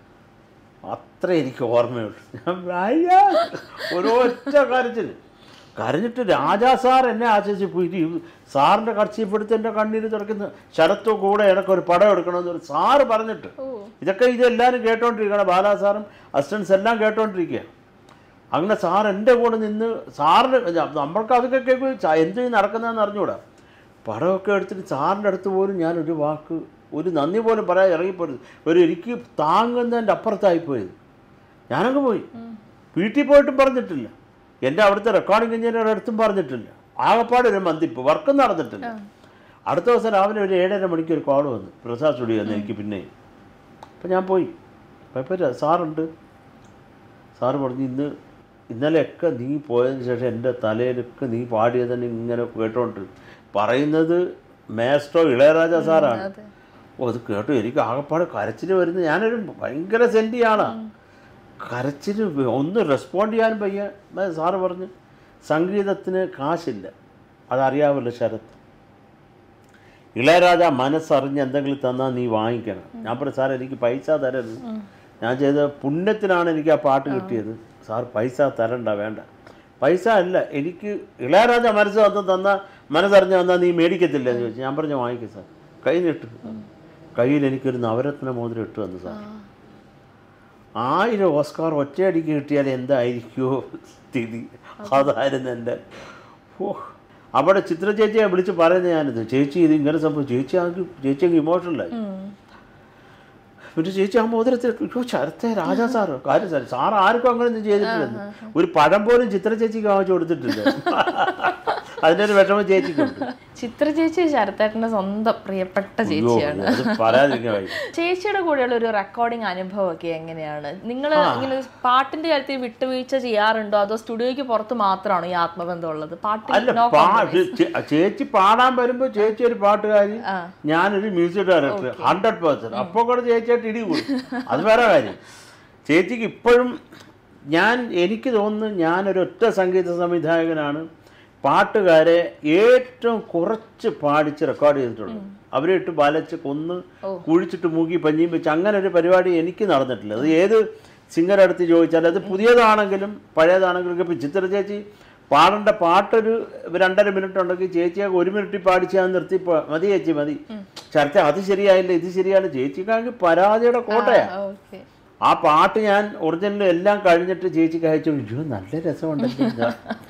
അത്ര എനിക്ക് ഓർമ്മയുള്ളൂ ഞാൻ അയ്യാ ഒരൊറ്റ കരച്ചിൽ കരഞ്ഞിട്ട് രാജാ സാർ എന്നെ ആശ്വസിച്ച് പോയി സാറിൻ്റെ കർച്ചീപ്പെടുത്ത് എൻ്റെ കണ്ണീര് തുറക്കുന്ന ശരത്തോ കൂടെ എനക്കൊരു പടം എടുക്കണമെന്ന് ഒരു സാറ് പറഞ്ഞിട്ട് ഇതൊക്കെ ഇതെല്ലാവരും കേട്ടോണ്ടിരിക്കണം ബാലാ സാറും അസിസ്റ്റൻസ് എല്ലാം കേട്ടോണ്ടിരിക്കുക അങ്ങനെ സാർ എൻ്റെ കൂടെ നിന്ന് സാറിന് നമ്മൾക്ക് അതൊക്കെ കേൾക്കും ച- എന്ത് നടക്കുന്നതെന്ന് അറിഞ്ഞുകൂടാ പടമൊക്കെ എടുത്തിട്ട് സാറിൻ്റെ അടുത്ത് പോലും ഞാൻ ഒരു വാക്ക് ഒരു നന്ദി പോലും പറയാൻ ഇറങ്ങിപ്പോയത് ഒരു എനിക്ക് താങ്ങുന്നതിൻ്റെ അപ്പുറത്തായിപ്പോയത് ഞാനങ്ങ് പോയി വീട്ടിൽ പോയിട്ടും പറഞ്ഞിട്ടില്ല എൻ്റെ അവിടുത്തെ റെക്കോർഡിംഗ് എഞ്ചിനീയറുടെ അടുത്തും പറഞ്ഞിട്ടില്ല ആകപ്പാട് ഒരു മന്തിപ്പ് വർക്കും നടന്നിട്ടില്ല അടുത്ത ദിവസം രാവിലെ ഒരു ഏഴര മണിക്ക് ഒരു കോൾ വന്നു പ്രസാദ് സ്റ്റുഡിയോ എന്ന് എനിക്ക് പിന്നെ അപ്പം ഞാൻ പോയി കുഴപ്പമില്ല സാറുണ്ട് സാറ് പറഞ്ഞു ഇന്ന് ഇന്നലെയൊക്കെ നീ പോയതിന് ശേഷം എൻ്റെ തലയിലൊക്കെ നീ പാടിയത് തന്നെ ഇങ്ങനെ കേട്ടോണ്ട് പറയുന്നത് മേസ്ട്രോ ഇളയരാജ സാറാണ് ഓ അത് കേട്ടു എനിക്ക് ആകപ്പാട് കരച്ചിൽ വരുന്നത് ഞാനൊരു ഭയങ്കര സെൻറ്റിയാണ് കരച്ചിൽ ഒന്ന് റെസ്പോണ്ട് ചെയ്യാനും പയ്യ മേ- സാറ് പറഞ്ഞു സംഗീതത്തിന് കാശില്ല അതറിയാമല്ലോ ശരത്ത് ഇളയരാജ മനസ്സറിഞ്ഞ് എന്തെങ്കിലും തന്നാൽ നീ വാങ്ങിക്കണം ഞാൻ പറഞ്ഞു സാർ എനിക്ക് പൈസ തരരുത് ഞാൻ ചെയ്ത പുണ്യത്തിനാണ് എനിക്ക് ആ പാട്ട് കിട്ടിയത് സാർ പൈസ തരണ്ട വേണ്ട പൈസ അല്ല എനിക്ക് ഇളയരാജ മനസ്സ് തന്ന് തന്ന മനസ്സറിഞ്ഞ് തന്നാൽ നീ മേടിക്കത്തില്ല എന്ന് ചോദിച്ചു ഞാൻ പറഞ്ഞു വാങ്ങിക്കും സാർ കൈ നീട്ടു കയ്യിൽ എനിക്കൊരു നവരത്ന മോതിരം ഇട്ട് തന്നു സാർ ആയിരം ഓസ്കാർ ഒറ്റയടിക്ക് കിട്ടിയാൽ എന്തായിരിക്കുമോ സ്ഥിതി അതായിരുന്നു എൻ്റെ ഓ അവിടെ ചിത്ര ചേച്ചിയെ വിളിച്ച് പറയുന്നത് ഞാനിത് ചേച്ചി ഇത് ഇങ്ങനെ സംഭവം ചേച്ചി ആണെങ്കിൽ ചേച്ചി അങ്ങ് ഇമോഷണലായി പിന്നെ ചേച്ചി ആ മോതിരത്തിൽ അയ്യോ ശരത്തെ രാജാ സാറ് കാര്യം സാർ സാർ ആർക്കും അങ്ങനെ ഒന്നും ചെയ്തിട്ടില്ലെന്ന് ഒരു പഴം പോലും ചിത്ര ചേച്ചിക്ക് വാങ്ങിച്ചു കൊടുത്തിട്ടില്ല അതിൻ്റെ ഒരു വിഷമം ചേച്ചിക്കുണ്ട് ചിത്ര ചേച്ചി ശരത്തേട്ടൻ്റെ സ്വന്തം പ്രിയപ്പെട്ട അയ്യോ, ചേച്ചിയാണ് അത് പറയാതിരിക്കാൻ വയ്യ. ചേച്ചിയുടെ കൂടെയുള്ള ഒരു റെക്കോർഡിംഗ് അനുഭവമൊക്കെ എങ്ങനെയാണ് നിങ്ങൾ ഇങ്ങനെ പാട്ടിന്റെ കാര്യത്തിൽ വിട്ടുവീഴ്ച ചെയ്യാറുണ്ടോ അതോ സ്റ്റുഡിയോയ്ക്ക് പുറത്ത് മാത്രമാണോ ഈ ആത്മബന്ധം ഉള്ളത് പാട്ടിൽ അല്ല no പാ compromise? ചേ- ചേച്ചി പാടാൻ വരുമ്പോൾ ചേച്ചി ഒരു പാട്ടുകാരി ആ. ഞാനൊരു മ്യൂസിക് ഡയറക്ടർ ഹൺഡ്രഡ് പേഴ്സൻറ്റ് അപ്പോൾ കൂടെ ചേച്ചിയായിട്ട് ഇടി കൂടും അത് വേറെ കാര്യം ചേച്ചിക്ക് ഇപ്പോഴും ഞാൻ എനിക്ക് തോന്നുന്നു ഞാനൊരു ഒറ്റ സംഗീത സംവിധായകനാണ് പാട്ടുകാരെ ഏറ്റവും കുറച്ച് പാടിച്ച് റെക്കോർഡ് ചെയ്തിട്ടുള്ളത് അവരെ ഇട്ട് വലച്ച് കൊന്ന് കുഴിച്ചിട്ട് മൂക്കി പഞ്ഞിയും വെച്ച് അങ്ങനെ ഒരു പരിപാടി എനിക്ക് നടന്നിട്ടില്ല അത് ഏത് സിംഗർ അടുത്ത് ചോദിച്ചാൽ അത് പുതിയതാണെങ്കിലും പഴയതാണെങ്കിലും ഇപ്പം ചിത്ര ചേച്ചി പാടേണ്ട പാട്ടൊരു രണ്ടര മിനിറ്റ് ഉണ്ടെങ്കിൽ ചേച്ചിയെ ഒരു മിനിറ്റിൽ പാടിച്ച് ഞാൻ നിർത്തി പോ- മതി ചേച്ചി മതി ചർച്ച അത് ശരിയായില്ല ഇത് ശരിയാണ് ചേച്ചിക്കാണെങ്കിൽ പരാതിയുടെ കോട്ടയാണ് ആ, okay. ആ പാട്ട് ഞാൻ ഒറിജിനൽ എല്ലാം കഴിഞ്ഞിട്ട് ചേച്ചിക്ക് അയച്ചു അയ്യോ നല്ല രസമുണ്ടല്ലോ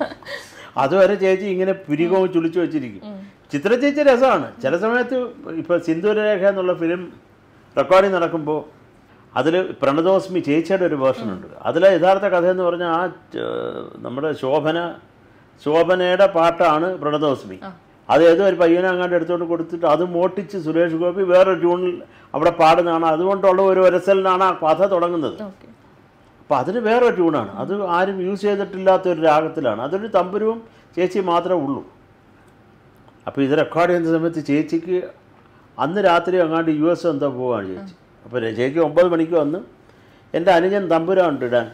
അതുവരെ ചേച്ചി ഇങ്ങനെ പുരികവും ചുളിച്ചു വെച്ചിരിക്കും ചിത്ര ചേച്ചി രസമാണ് ചില സമയത്ത് ഇപ്പോൾ സിന്ദൂരരേഖ എന്നുള്ള ഫിലിം റെക്കോർഡിങ് നടക്കുമ്പോൾ അതിൽ പ്രണതോസ്മി ചേച്ചിയുടെ ഒരു വേർഷൻ ഉണ്ട് അതിലെ യഥാർത്ഥ കഥ എന്ന് പറഞ്ഞാൽ ആ ഏർ, നമ്മുടെ ശോഭന ശോഭനയുടെ പാട്ടാണ് പ്രണതോസ്മി അത് ഏതോ ഒരു പയ്യനെ അങ്ങോട്ട് എടുത്തുകൊണ്ട് കൊടുത്തിട്ട് അത് മോട്ടിച്ച് സുരേഷ് ഗോപി വേറൊരു ട്യൂണിൽ അവിടെ പാടുന്നതാണ് അതുകൊണ്ടുള്ള ഒരു ഒരസലിനാണ് ആ കഥ തുടങ്ങുന്നത് Okay. അപ്പോൾ അതിന് വേറെ ട്യൂണാണ് അത് ആരും യൂസ് ചെയ്തിട്ടില്ലാത്ത ഒരു രാഗത്തിലാണ് അതൊരു തമ്പുരവും ചേച്ചി മാത്രമേ ഉള്ളൂ അപ്പോൾ ഇത് റെക്കോർഡ് ചെയ്യുന്ന സമയത്ത് ചേച്ചിക്ക് അന്ന് രാത്രി അങ്ങാണ്ട് യു എസ് എന്തോ പോവുകയാണ് ചേച്ചി അപ്പോൾ ചേച്ചി ഒമ്പത് മണിക്ക് വന്ന് എൻ്റെ അനുജൻ തമ്പുരാണ്ട് ഇടാൻ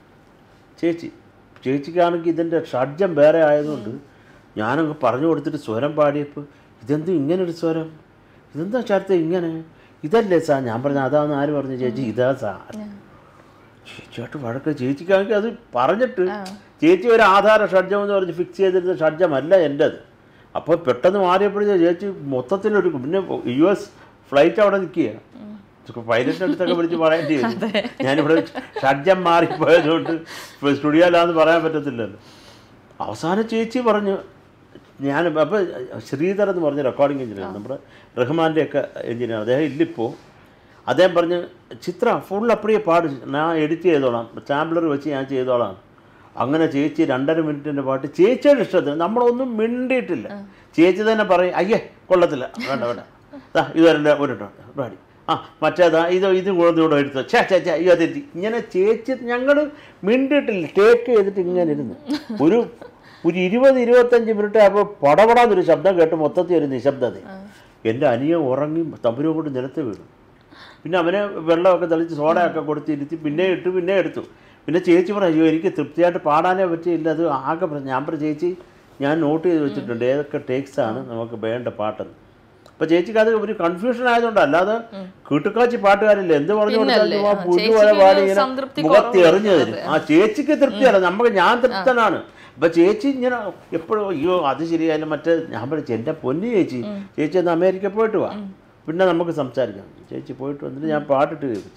ചേച്ചി ചേച്ചിക്കാണെങ്കിൽ ഇതിൻ്റെ ഷഡ്ജം വേറെ ആയതുകൊണ്ട് ഞാനങ്ങ് പറഞ്ഞു കൊടുത്തിട്ട് സ്വരം പാടിയപ്പോൾ ഇതെന്ത് ഇങ്ങനൊരു സ്വരം ഇതെന്താ ചേർത്ത് ഇങ്ങനെ ഇതല്ലേ സാർ ഞാൻ പറഞ്ഞു അതാന്ന് ആര് പറഞ്ഞു ചേച്ചി ഇതാ സാർ ചേച്ചിയായിട്ട് വഴക്ക് ചേച്ചിക്കാണെങ്കിൽ അത് പറഞ്ഞിട്ട് ചേച്ചി ഒരു ആധാര ഷഡ്ജം എന്ന് പറഞ്ഞ് ഫിക്സ് ചെയ്തിരുന്ന ഷഡ്ജമല്ല എൻ്റെത് അപ്പോൾ പെട്ടെന്ന് മാറിയപ്പോഴേ ചേച്ചി മൊത്തത്തിലൊരു പിന്നെ യു എസ് ഫ്ലൈറ്റ് അവിടെ നിൽക്കുക പൈലറ്റിൻ്റെ അടുത്തൊക്കെ വിളിച്ച് പറയേണ്ടി വരും ഞാനിവിടെ ഷഡ്ജം മാറിപ്പോയതുകൊണ്ട് ഇപ്പോൾ സ്റ്റുഡിയോയിലാന്ന് പറയാൻ പറ്റത്തില്ലല്ലോ അവസാനം ചേച്ചി പറഞ്ഞു ഞാൻ അപ്പോൾ ശ്രീധർ എന്ന് പറഞ്ഞ റെക്കോർഡിംഗ് എഞ്ചിനീയർ നമ്മുടെ റഹ്മാൻ്റെ ഒക്കെ എഞ്ചിനീയർ അദ്ദേഹം ഇല്ലിപ്പോൾ അദ്ദേഹം പറഞ്ഞ് ചിത്ര ഫുൾ അപ്പടിയെ പാട് ഞാൻ എഡിറ്റ് ചെയ്തോളാം സാമ്പിളർ വെച്ച് ഞാൻ ചെയ്തോളാം അങ്ങനെ ചേച്ചി രണ്ടര മിനിറ്റിൻ്റെ പാട്ട് ചേച്ചിയുടെ ഇഷ്ടത്തിന് നമ്മളൊന്നും മിണ്ടിയിട്ടില്ല ചേച്ചി തന്നെ പറയും അയ്യേ കൊള്ളത്തില്ല വേണ്ട വേണ്ട ദാ ഇത് വരണ്ട ഒരു പാടി ആ മറ്റേതാ ഇത് ഇത് കൂടെ കൂടെ എടുത്തോ ഛേ ഛേ ഛേ അയ്യോ തെറ്റി ഇങ്ങനെ ചേച്ചി ഞങ്ങൾ മിണ്ടിയിട്ടില്ല ടേക്ക് ചെയ്തിട്ട് ഇങ്ങനെ ഇരുന്നു ഒരു ഒരു ഇരുപത് ഇരുപത്തഞ്ച് മിനിറ്റ് ആയപ്പോൾ പടപടാന്നൊരു ശബ്ദം കേട്ട് മൊത്തത്തിൽ ഒരു നിശബ്ദത എൻ്റെ അനിയൻ ഉറങ്ങി തമ്പുരോ കൊണ്ട് നിലത്ത് വീണു പിന്നെ അവനെ വെള്ളമൊക്കെ തെളിച്ച് സോഡയൊക്കെ കൊടുത്ത് ഇരുത്തി പിന്നെ ഇട്ടു പിന്നെ എടുത്തു പിന്നെ ചേച്ചി പറഞ്ഞു അയ്യോ എനിക്ക് തൃപ്തിയായിട്ട് പാടാനേ പറ്റിയില്ല അത് ആകെ പ്രശ്നം ഞാൻ പറഞ്ഞു ചേച്ചി ഞാൻ നോട്ട് ചെയ്ത് വെച്ചിട്ടുണ്ട് ഏതൊക്കെ ടേക്സ് ആണ് നമുക്ക് വേണ്ട പാട്ടെന്ന് അപ്പോൾ ചേച്ചിക്ക് അത് ഒരു കൺഫ്യൂഷൻ ആയതുകൊണ്ട് അല്ലാതെ കിട്ടുക്കാച്ചി പാട്ടുകാരില്ല എന്ത് പറഞ്ഞു പിന്നല്ലേ? കൊടുത്താലും ആ ആ, പുല്ല് പോലെ ചേച്ചിക്ക് പാടി ഒരു ഇങ്ങനെ സംതൃപ്തി മുഖത്ത് കുറവ് എറിഞ്ഞു തരും ആ ചേച്ചിക്ക് തൃപ്തിയല്ല നമുക്ക് ഞാൻ തൃപ്തനാണ് അപ്പൊ ചേച്ചി ഇങ്ങനെ എപ്പോഴും അയ്യോ അത് ശരിയായാലും മറ്റേ ഞാൻ പഠിച്ചു എൻ്റെ പൊന്നു ചേച്ചി ചേച്ചി ഒന്ന് അമേരിക്ക പോയിട്ട് വാ പിന്നെ നമുക്ക് സംസാരിക്കാം ചേച്ചി പോയിട്ട് വന്നിട്ട് ഞാൻ പാട്ടിട്ട് കേൾപ്പിച്ചു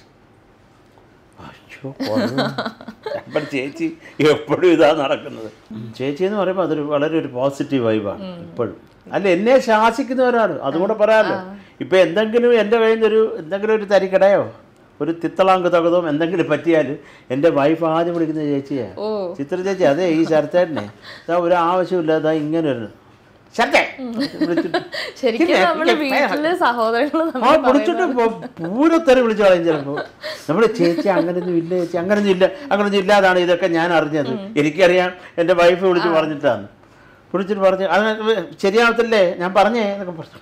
അയ്യോ കൊള്ളാം. ഞാൻ പറഞ്ഞു, ചേച്ചി എപ്പോഴും ഇതാ നടക്കുന്നത് ചേച്ചി എന്ന് പറയുമ്പോൾ അതൊരു വളരെ ഒരു പോസിറ്റീവ് വൈബാണ് എപ്പോഴും അല്ല എന്നെ ശാസിക്കുന്നവരാണ് അതുകൂടെ പറയാമല്ലോ ഇപ്പൊ എന്തെങ്കിലും എൻ്റെ കയ്യിൽ നിന്ന് ഒരു എന്തെങ്കിലും ഒരു തരിക്കടയോ ഒരു തിത്തളാങ്ക് തകതോ എന്തെങ്കിലും പറ്റിയാൽ എൻ്റെ വൈഫ് ആദ്യം വിളിക്കുന്ന ചേച്ചിയാ ഓ. ചിത്ര ചേച്ചി അതെ ഈ ശരത്തേട്ടനെ ഇതാ ഒരു ആവശ്യമില്ല അതാ ഇങ്ങനെ ഒരു ശരത്തേ വിളിച്ചിട്ട് ശരിക്കും ഇല്ലേ? നമ്മുടെ ഇല്ലേ? വീട്ടില് സഹോദരങ്ങൾ ആ വിളിച്ചിട്ട് പൂരത്തറി വിളിച്ചു കളയും ചിലപ്പോ നമ്മുടെ ചേച്ചി അങ്ങനൊന്നും ഇല്ല ചേച്ചി അങ്ങനൊന്നും ഇല്ല അങ്ങനൊന്നും ഇല്ലാതാണ് ഇതൊക്കെ ഞാൻ അറിഞ്ഞത് എനിക്കറിയാം എൻ്റെ വൈഫ് വിളിച്ച് പറഞ്ഞിട്ടാണ് വിളിച്ചിട്ട് പറഞ്ഞു അത് ശരിയാവത്തില്ലേ ഞാൻ പറഞ്ഞേ എന്നൊക്കെ പറഞ്ഞു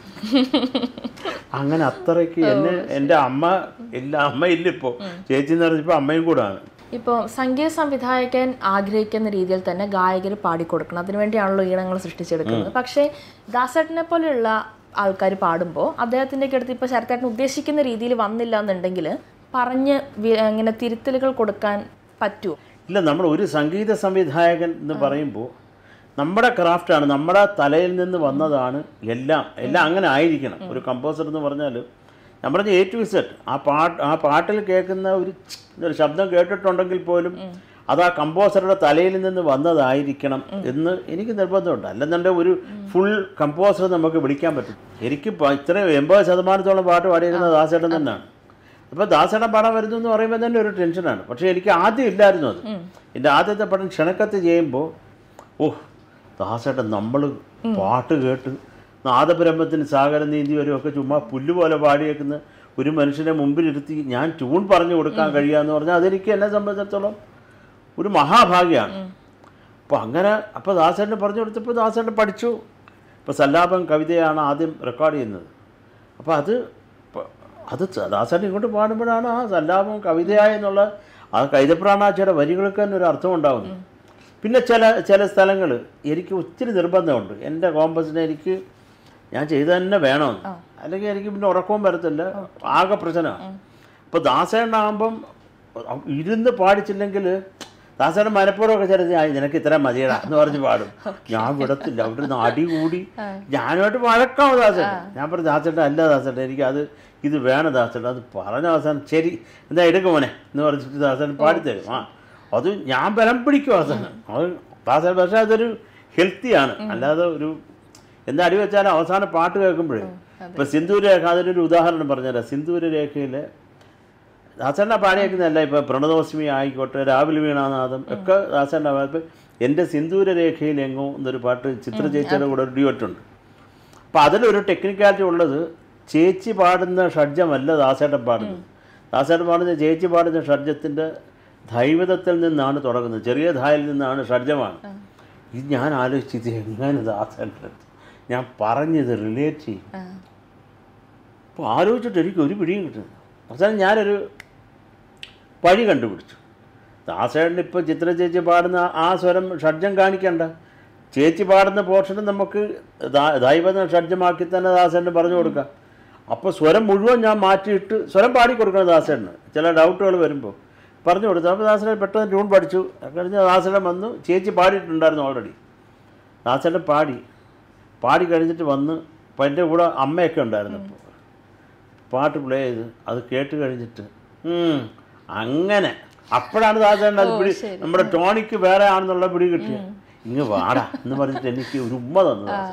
അങ്ങനെ അത്രയ്ക്ക് എന്നെ എൻ്റെ അമ്മ ഇല്ല അമ്മ ഇല്ല ഇപ്പോൾ ചേച്ചി എന്ന് പറഞ്ഞപ്പോൾ അമ്മയും കൂടാണ് ഇപ്പോൾ സംഗീത സംവിധായകൻ ആഗ്രഹിക്കുന്ന രീതിയിൽ തന്നെ ഗായകർ പാടിക്കൊടുക്കണം അതിനുവേണ്ടിയാണല്ലോ ഈണങ്ങൾ സൃഷ്ടിച്ചെടുക്കുന്നത് പക്ഷേ ദാസേട്ടനെ പോലെയുള്ള ആൾക്കാർ പാടുമ്പോൾ അദ്ദേഹത്തിൻ്റെ അടുത്ത് ഇപ്പോൾ ശരത്തേട്ടൻ ഉദ്ദേശിക്കുന്ന രീതിയിൽ വന്നില്ല എന്നുണ്ടെങ്കിൽ പറഞ്ഞ് വി- ഇങ്ങനെ തിരുത്തലുകൾ കൊടുക്കാൻ പറ്റുമോ ഇല്ല നമ്മൾ ഒരു സംഗീത സംവിധായകൻ എന്ന് പറയുമ്പോൾ നമ്മുടെ ക്രാഫ്റ്റാണ് നമ്മുടെ തലയിൽ നിന്ന് വന്നതാണ് എല്ലാം എല്ലാം അങ്ങനെ ആയിരിക്കണം ഒരു കമ്പോസർ എന്ന് പറഞ്ഞാൽ ഞാൻ പറഞ്ഞ എ ടു സെറ്റ് ആ പാട്ട് ആ പാട്ടിൽ കേൾക്കുന്ന ഒരു ഛ് ഒരു ശബ്ദം കേട്ടിട്ടുണ്ടെങ്കിൽ പോലും അത് ആ കമ്പോസറുടെ തലയിൽ നിന്ന് വന്നതായിരിക്കണം എന്ന് എനിക്ക് നിർബന്ധമുണ്ട് അല്ലെന്നുണ്ടെങ്കിൽ ഒരു ഫുൾ കമ്പോസർ നമുക്ക് വിളിക്കാൻ പറ്റും എനിക്ക് പ- ഇത്രയും എൺപത് ശതമാനത്തോളം പാട്ട് പാടിയിരുന്നത് ദാസേട്ടൻ തന്നെയാണ് അപ്പോൾ ദാസേട്ടൻ പാടാൻ വരുന്നു എന്ന് പറയുമ്പോൾ തന്നെ ഒരു ടെൻഷനാണ് പക്ഷേ എനിക്ക് ആദ്യം ഇല്ലായിരുന്നു അത് എൻ്റെ ആദ്യത്തെ പടം ക്ഷണക്കത്ത് ചെയ്യുമ്പോൾ ഓ ദാസേട്ടൻ നമ്മൾ പാട്ട് കേട്ട് നാദബ്രഹ്മത്തിന് സാഗരം നീന്തി വരുമൊക്കെ ചുമ്മാ പുല്ല് പോലെ പാടിയേക്കുന്ന ഒരു മനുഷ്യനെ മുമ്പിലിരുത്തി ഞാൻ ട്യൂൺ പറഞ്ഞു കൊടുക്കാൻ കഴിയാന്ന് പറഞ്ഞാൽ അതെനിക്ക് എന്നെ സംബന്ധിച്ചിടത്തോളം ഒരു മഹാഭാഗ്യമാണ് അപ്പോൾ അങ്ങനെ അപ്പോൾ ദാസേട്ടൻ പറഞ്ഞു കൊടുത്തപ്പോൾ ദാസേട്ടൻ പഠിച്ചു ഇപ്പോൾ സല്ലാപം കവിതയാണ് ആദ്യം റെക്കോർഡ് ചെയ്യുന്നത് അപ്പോൾ അത് പ- അത് ച- ദാസേട്ടൻ ഇങ്ങോട്ട് പാടുമ്പോഴാണ് ആ സല്ലാപം കവിതയായ എന്നുള്ള ആ കൈതപ്രാണാച്ചിയുടെ വരികൾക്ക് തന്നെ ഒരു അർത്ഥം ഉണ്ടാകുന്നു പിന്നെ ചില ചില സ്ഥലങ്ങൾ എനിക്ക് ഒത്തിരി നിർബന്ധമുണ്ട് എൻ്റെ കോമ്പസിനെ എനിക്ക് ഞാൻ ചെയ്ത് തന്നെ വേണമെന്ന് അല്ലെങ്കിൽ എനിക്ക് പിന്നെ ഉറക്കവും വരത്തില്ല ആകെ പ്രശ്നമാണ് അപ്പോൾ ദാസേണ്ണാകുമ്പം ഇരുന്ന് പാടിച്ചില്ലെങ്കിൽ ദാസേണ്ണ മനപ്പൂർവ്വമൊക്കെ ചിലത് "ആ, നിനക്ക് ഇത്ര മതിയടാ എന്ന് പറഞ്ഞ് പാടും ഞാൻ വിടത്തില്ല അവിടെ നിന്ന് അടി കൂടി ഞാനുമായിട്ട് വഴക്കാവും ദാസേട്ടൻ ഞാൻ പറഞ്ഞു ദാസേട്ടൻ അല്ല ദാസേട്ടൻ എനിക്ക് അത് ഇത് വേണം ദാസേട്ടൻ അത് പറഞ്ഞ അവസാനം ശരി എന്താ എടുക്കും മോനെ എന്ന് പറഞ്ഞിട്ട് ദാസേട്ടൻ പാടിത്തരും ആ അത് ഞാൻ ബലം പിടിക്കും അവസാനം അത് ദാസേട്ടൻ പക്ഷേ അതൊരു ഹെൽത്തിയാണ് അല്ലാതെ ഒരു എന്താ അടി വെച്ചാലും അവസാനം പാട്ട് കേൾക്കുമ്പോഴേ ഇപ്പൊ സിന്ദൂരരേഖ അതിനൊരു ഉദാഹരണം പറഞ്ഞുതരാം സിന്ദൂരരേഖയിലെ ദാസേണ്ണ പാടിയേക്കുന്നതല്ല ഇപ്പൊ പ്രണതോസ്മി ആയിക്കോട്ടെ രാവിലെ വീണാനാഥം ഒക്കെ ദാസേണ്ണ ഇപ്പം എൻ്റെ സിന്ദൂരരേഖയിൽ എങ്ങോ എന്നൊരു പാട്ട് ചിത്ര ചേച്ചിയുടെ കൂടെ ഒരു ഡ്യൂറ്റുണ്ട് അപ്പം അതിലൊരു ടെക്നിക്കാലിറ്റി ഉള്ളത് ചേച്ചി പാടുന്ന ഷഡ്ജമല്ല ദാസേട്ടൻ പാടുന്നത് ദാസേട്ടൻ പാടുന്ന ചേച്ചി പാടുന്ന ഷഡ്ജത്തിൻ്റെ ദൈവതത്തിൽ നിന്നാണ് തുടങ്ങുന്നത് ചെറിയ ധായിൽ നിന്നാണ് ഷഡ്ജമാണ് ഇത് ഞാൻ ആലോചിച്ച് ഇത് എങ്ങനെ ദാസേട്ടൻ ഞാൻ പറഞ്ഞത് റിലേറ്റ് ചെയ്യും അപ്പോൾ ആലോചിച്ചിട്ട് എനിക്ക് ഒരു പിടിയും കിട്ടുന്നത് അവസാനം ഞാനൊരു വഴി കണ്ടുപിടിച്ചു ദാസേട്ടൻ ഇപ്പോൾ ചിത്ര ചേച്ചി പാടുന്ന ആ സ്വരം ഷഡ്ജം കാണിക്കണ്ട ചേച്ചി പാടുന്ന പോർഷന് നമുക്ക് ദാ- ദൈവം ഷഡ്ജമാക്കി തന്നെ ദാസേട്ടന് പറഞ്ഞു കൊടുക്കാം അപ്പോൾ സ്വരം മുഴുവൻ ഞാൻ മാറ്റിയിട്ട് സ്വരം പാടി കൊടുക്കണം ദാസേട്ടന് ചില ഡൗട്ടുകൾ വരുമ്പോൾ പറഞ്ഞു കൊടുത്തു അപ്പോൾ ദാസേട്ടൻ പെട്ടെന്ന് ട്യൂൺ പഠിച്ചു അത് കഴിഞ്ഞ് ദാസേട്ടൻ വന്നു ചേച്ചി പാടിയിട്ടുണ്ടായിരുന്നു ഓൾറെഡി ദാസേട്ടൻ പാടി പാടി കഴിഞ്ഞിട്ട് വന്ന് അപ്പം എൻ്റെ കൂടെ അമ്മയൊക്കെ ഉണ്ടായിരുന്നു അപ്പോൾ പാട്ട് പ്ലേ ചെയ്ത് അത് കേട്ട് കഴിഞ്ഞിട്ട് ഉം, അങ്ങനെ അപ്പോഴാണ് ദാസേട്ടൻ അത് പിടി നമ്മുടെ ടോണിക്ക് വേറെ ആണെന്നുള്ള പിടി കിട്ടിയത് ഇങ്ങ് വാടാ എന്ന് പറഞ്ഞിട്ട് എനിക്ക് ഒരു ഉമ്മ തന്നു ദാസേട്ടൻ.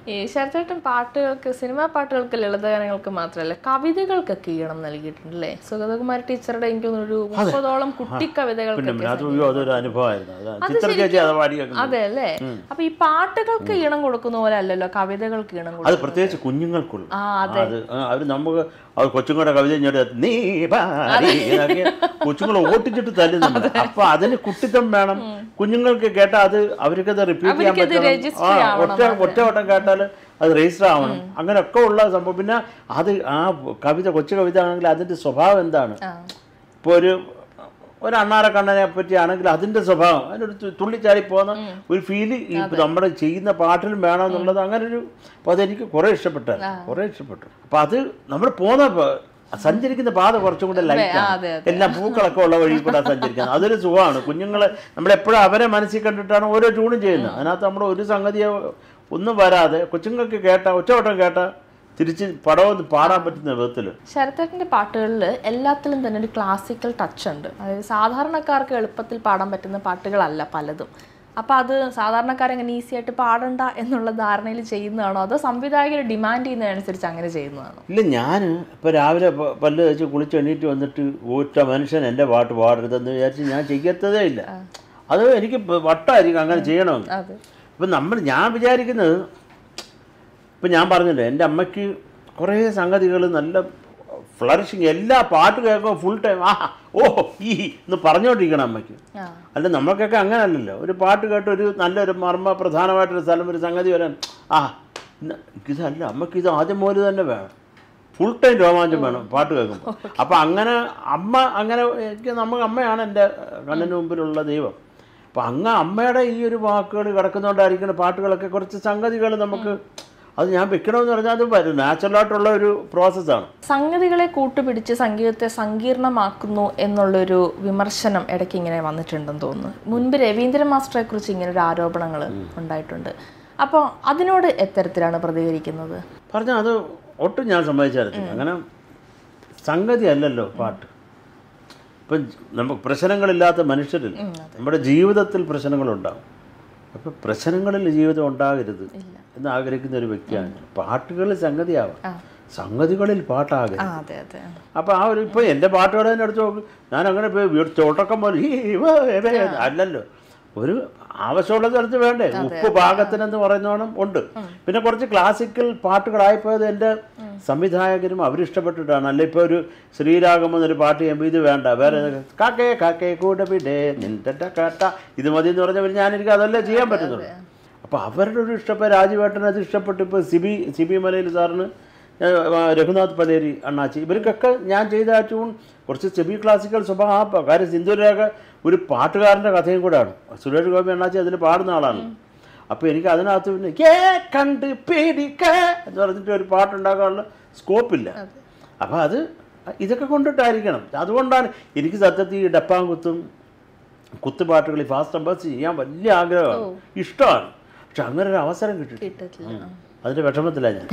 ഈ ശരത്തേട്ടൻ പാട്ടുകൾക്ക് സിനിമാ പാട്ടുകൾക്ക് ലളിതഗാനങ്ങൾക്ക് മാത്രമല്ല കവിതകൾക്കൊക്കെ ഈണം നൽകിയിട്ടുണ്ട് അല്ലേ സുഗതകുമാരി ടീച്ചറുടെ എനിക്ക് തോന്നുന്നു ഒരു മുപ്പതോളം കുട്ടി പിന്നെ കവിതകൾക്ക് പിന്നെ അത് അയ്യോ അതൊരു അനുഭവമായിരുന്നു അത് ചിത്ര ചേച്ചി അത് പാടിയൊക്കെ അതെ അല്ലേ അപ്പൊ ഈ പാട്ടുകൾക്ക് ഈണം കൊടുക്കുന്ന പോലെ അല്ലല്ലോ കവിതകൾക്ക് ഈണം അത് കൊടുക്കും പ്രത്യേകിച്ച് കുഞ്ഞുങ്ങൾക്കുള്ള ആ അത് അവർ നമുക്ക് അത് കൊച്ചുങ്ങളുടെ കവിത ഇങ്ങോട്ട് നീ പാടി എന്നൊക്കെ കൊച്ചുങ്ങൾ ഓട്ടിച്ചിട്ട് തല്ലുന്നുണ്ട് അപ്പൊ അതിന് കുട്ടിത്തം വേണം കുഞ്ഞുങ്ങൾക്ക് കേട്ടാൽ അത് അവർക്കത് റിപ്പീറ്റ് ചെയ്യാൻ അവർക്കത് പറ്റണം register ആ ഒറ്റ ഒറ്റ വട്ടം കേട്ടാൽ അത് രജിസ്റ്റർ ആവണം അങ്ങനെയൊക്കെ ഉള്ള സംഭവം പിന്നെ അത് ആ കവിത കൊച്ചു കവിത ആണെങ്കിൽ അതിന്റെ സ്വഭാവം എന്താണ് ഇപ്പോൾ ഒരു ഒരു അണ്ണാറക്കണ്ണനെ പറ്റിയാണെങ്കിൽ അതിന്റെ സ്വഭാവം അതിനൊരു തു- തുള്ളിച്ചാടി പോകുന്ന ഒരു ഫീല് ഈ നമ്മുടെ ചെയ്യുന്ന പാട്ടിലും വേണം എന്നുള്ളത് അങ്ങനെ ഒരു അപ്പോൾ അതെനിക്ക് കുറേ ഇഷ്ടപ്പെട്ടായിരുന്നു കുറേ ഇഷ്ടപ്പെട്ടു അപ്പോൾ അത് നമ്മൾ പോകുന്ന പ- സഞ്ചരിക്കുന്ന പാത കുറച്ചും കൂടെ അതെ, ലൈറ്റാണ് എല്ലാം പൂക്കളൊക്കെ ഉള്ള വഴി കൂടെ സഞ്ചരിക്കുന്നത് അതൊരു സുഖമാണ് കുഞ്ഞുങ്ങൾ നമ്മളെപ്പോഴും അവരെ മനസ്സിൽ കണ്ടിട്ടാണ് ഓരോ ട്യൂണും ചെയ്യുന്നത് അതിനകത്ത് നമ്മൾ ഒരു സംഗതിയോ ഒന്നും വരാതെ കൊച്ചുങ്ങൾക്ക് കേട്ട ഒറ്റവട്ടം കേട്ട തിരിച്ച് പടമൊന്ന് പാടാൻ പറ്റുന്ന വിധത്തിൽ ശരത്തേട്ടൻ്റെ പാട്ടുകളിൽ എല്ലാത്തിലും തന്നെ ഒരു ക്ലാസിക്കൽ ടച്ച് ഉണ്ട് അതായത് സാധാരണക്കാർക്ക് എളുപ്പത്തിൽ പാടാൻ പറ്റുന്ന പാട്ടുകളല്ല പലതും അപ്പോൾ അത് സാധാരണക്കാരെങ്ങനെ ഈസി ആയിട്ട് പാടണ്ട എന്നുള്ള ധാരണയിൽ ചെയ്യുന്നതാണോ അതോ സംവിധായകർ ഡിമാൻഡ് ചെയ്യുന്നതനുസരിച്ച് അങ്ങനെ ചെയ്യുന്നതാണോ ഇല്ല ഞാൻ ഇപ്പോൾ രാവിലെ പ- പല്ല് വെച്ച് കുളിച്ച് എണീറ്റ് വന്നിട്ട് ഒറ്റ മനുഷ്യൻ എൻ്റെ പാട്ട് പാടരുതെന്ന് വിചാരിച്ച് ഞാൻ ചെയ്യത്തതേ ഇല്ല അത് എനിക്ക് പ- വട്ടായിരിക്കും അങ്ങനെ ചെയ്യണമെന്ന് അതെ ഇപ്പം നമ്മൾ ഞാൻ വിചാരിക്കുന്നത് ഇപ്പം ഞാൻ പറഞ്ഞല്ലോ എൻ്റെ അമ്മയ്ക്ക് കുറേ സംഗതികൾ നല്ല ഫ്ലറിഷിങ് എല്ലാ പാട്ട് കേൾക്കുമ്പോൾ ഫുൾ ടൈം ആ ഓ ഈ എന്ന് പറഞ്ഞുകൊണ്ടിരിക്കണം അമ്മയ്ക്ക് ആ അല്ല നമ്മൾക്കൊക്കെ അങ്ങനെയല്ലല്ലോ ഒരു പാട്ട് കേട്ട് ഒരു നല്ലൊരു മർമ്മ പ്രധാനമായിട്ടൊരു സ്ഥലം ഒരു സംഗതി വരാൻ ആ ഇന്ന് ഇതല്ല അമ്മയ്ക്ക് ഇത് ആദ്യം മുതൽ തന്നെ വേണം ഫുൾ ടൈം രോമാഞ്ചം വേണം പാട്ട് കേൾക്കുമ്പോൾ അപ്പം അങ്ങനെ അമ്മ അങ്ങനെ എനിക്ക് നമുക്ക് അമ്മയാണ് എൻ്റെ കണ്ണിന് മുമ്പിലുള്ള ദൈവം അപ്പം അങ്ങ് അമ്മയുടെ ഈ ഒരു വാക്കുകൾ കിടക്കുന്നതുകൊണ്ടായിരിക്കുന്ന പാട്ടുകളൊക്കെ കുറച്ച് സംഗതികൾ നമുക്ക് അത് ഞാൻ വെക്കണമെന്ന് പറഞ്ഞാൽ അത് വരും നാച്ചുറലായിട്ടുള്ള ഒരു പ്രോസസ്സാണ് സംഗതികളെ കൂട്ടുപിടിച്ച് സംഗീതത്തെ സങ്കീർണമാക്കുന്നു എന്നുള്ളൊരു വിമർശനം ഇടയ്ക്ക് ഇങ്ങനെ വന്നിട്ടുണ്ടെന്ന് തോന്നുന്നു മുൻപ് രവീന്ദ്രൻ മാസ്റ്ററെ കുറിച്ച് ഇങ്ങനെ ഒരു ആരോപണങ്ങൾ ഉണ്ടായിട്ടുണ്ട് അപ്പോൾ അതിനോട് എത്തരത്തിലാണ് പ്രതികരിക്കുന്നത് പറഞ്ഞാൽ അത് ഒട്ടും ഞാൻ സമ്മതിച്ചായിരുന്നു അങ്ങനെ സംഗതി അല്ലല്ലോ പാട്ട് ഇപ്പം നമുക്ക് പ്രശ്നങ്ങളില്ലാത്ത മനുഷ്യരില്ല നമ്മുടെ ജീവിതത്തിൽ പ്രശ്നങ്ങളുണ്ടാവും അപ്പം പ്രശ്നങ്ങളിൽ ജീവിതം ഉണ്ടാകരുത് എന്ന് ആഗ്രഹിക്കുന്ന ഒരു വ്യക്തിയാണ് ഞാൻ. പാട്ടുകളിൽ സംഗതിയാവാം സംഗതികളിൽ പാട്ടാകരുത് ആ അതെ അതെ അപ്പോൾ ആ ഒരു ഇപ്പോൾ എൻ്റെ പാട്ടുകൾ തന്നെ എടുത്ത് നോക്ക് ഞാൻ അങ്ങനെ പോയി വീട് ചോട്ടക്കം പോലെ ഈ വേ വേ അല്ലല്ലോ ഒരു ആവശ്യമുള്ള സ്ഥലത്ത് വേണ്ടേ ഉപ്പ് പാകത്തിനെന്ന് പറയുന്നോണം ഉണ്ട് പിന്നെ കുറച്ച് ക്ലാസിക്കൽ പാട്ടുകളായിപ്പോയത് എൻ്റെ സംവിധായകരും അവരിഷ്ടപ്പെട്ടിട്ടാണ് അല്ല ഇപ്പോൾ ഒരു ശ്രീരാഗം എന്നൊരു പാട്ട് ചെയ്യുമ്പോൾ ഇത് വേണ്ട വേറെ ഏതൊക്കെ, കാക്കേ കാക്കേ കൂടെ വിടെ നിന്റെ കാട്ട ഇത് മതി എന്ന് പറഞ്ഞാൽ ഞാൻ എനിക്ക് അതല്ലേ ചെയ്യാൻ പറ്റുന്നുള്ളൂ അപ്പോൾ അവരുടെ ഒരു ഇഷ്ടപ്പോൾ രാജുവേട്ടൻ അത് ഇഷ്ടപ്പെട്ടു ഇപ്പോൾ സിബി സിബി മലയിൽ സാറിന് ഏഹ്, ആ, രഘുനാഥ് പലേരി അണ്ണാച്ചി ഇവർക്കൊക്കെ ഞാൻ ചെയ്ത ആ ട്യൂൺ കുറച്ച് സെമി ക്ലാസിക്കൽ സ്വഭാവം ആ പ- കാര്യം സിന്ധുരേഖ ഒരു പാട്ടുകാരൻ്റെ കഥയും കൂടെയാണ് സുരേഷ് ഗോപി അണ്ണാച്ചി അതിൽ പാടുന്ന ആളാണ് അപ്പോൾ എനിക്ക് അതിനകത്ത് പിന്നെ കേ കണ്ട് പേടിക്ക എന്ന് പറഞ്ഞിട്ട് ഒരു പാട്ടുണ്ടാക്കാനുള്ള സ്കോപ്പില്ല അപ്പോൾ അത് ഇതൊക്കെ കൊണ്ടിട്ടായിരിക്കണം അതുകൊണ്ടാണ് എനിക്ക് സത്യത്തിൽ ഈ ഡപ്പാങ്കുത്തും കുത്തുപാട്ടുകൾ ഈ ഫാസ്റ്റ് നമ്പേഴ്സ് ചെയ്യാൻ വലിയ ആഗ്രഹമാണ് ഇഷ്ടമാണ് പക്ഷെ അങ്ങനെ ഒരു അവസരം കിട്ടിയിട്ടില്ല കിട്ടത്തില്ല അതിൻ്റെ വിഷമത്തിലാണ് ഞാൻ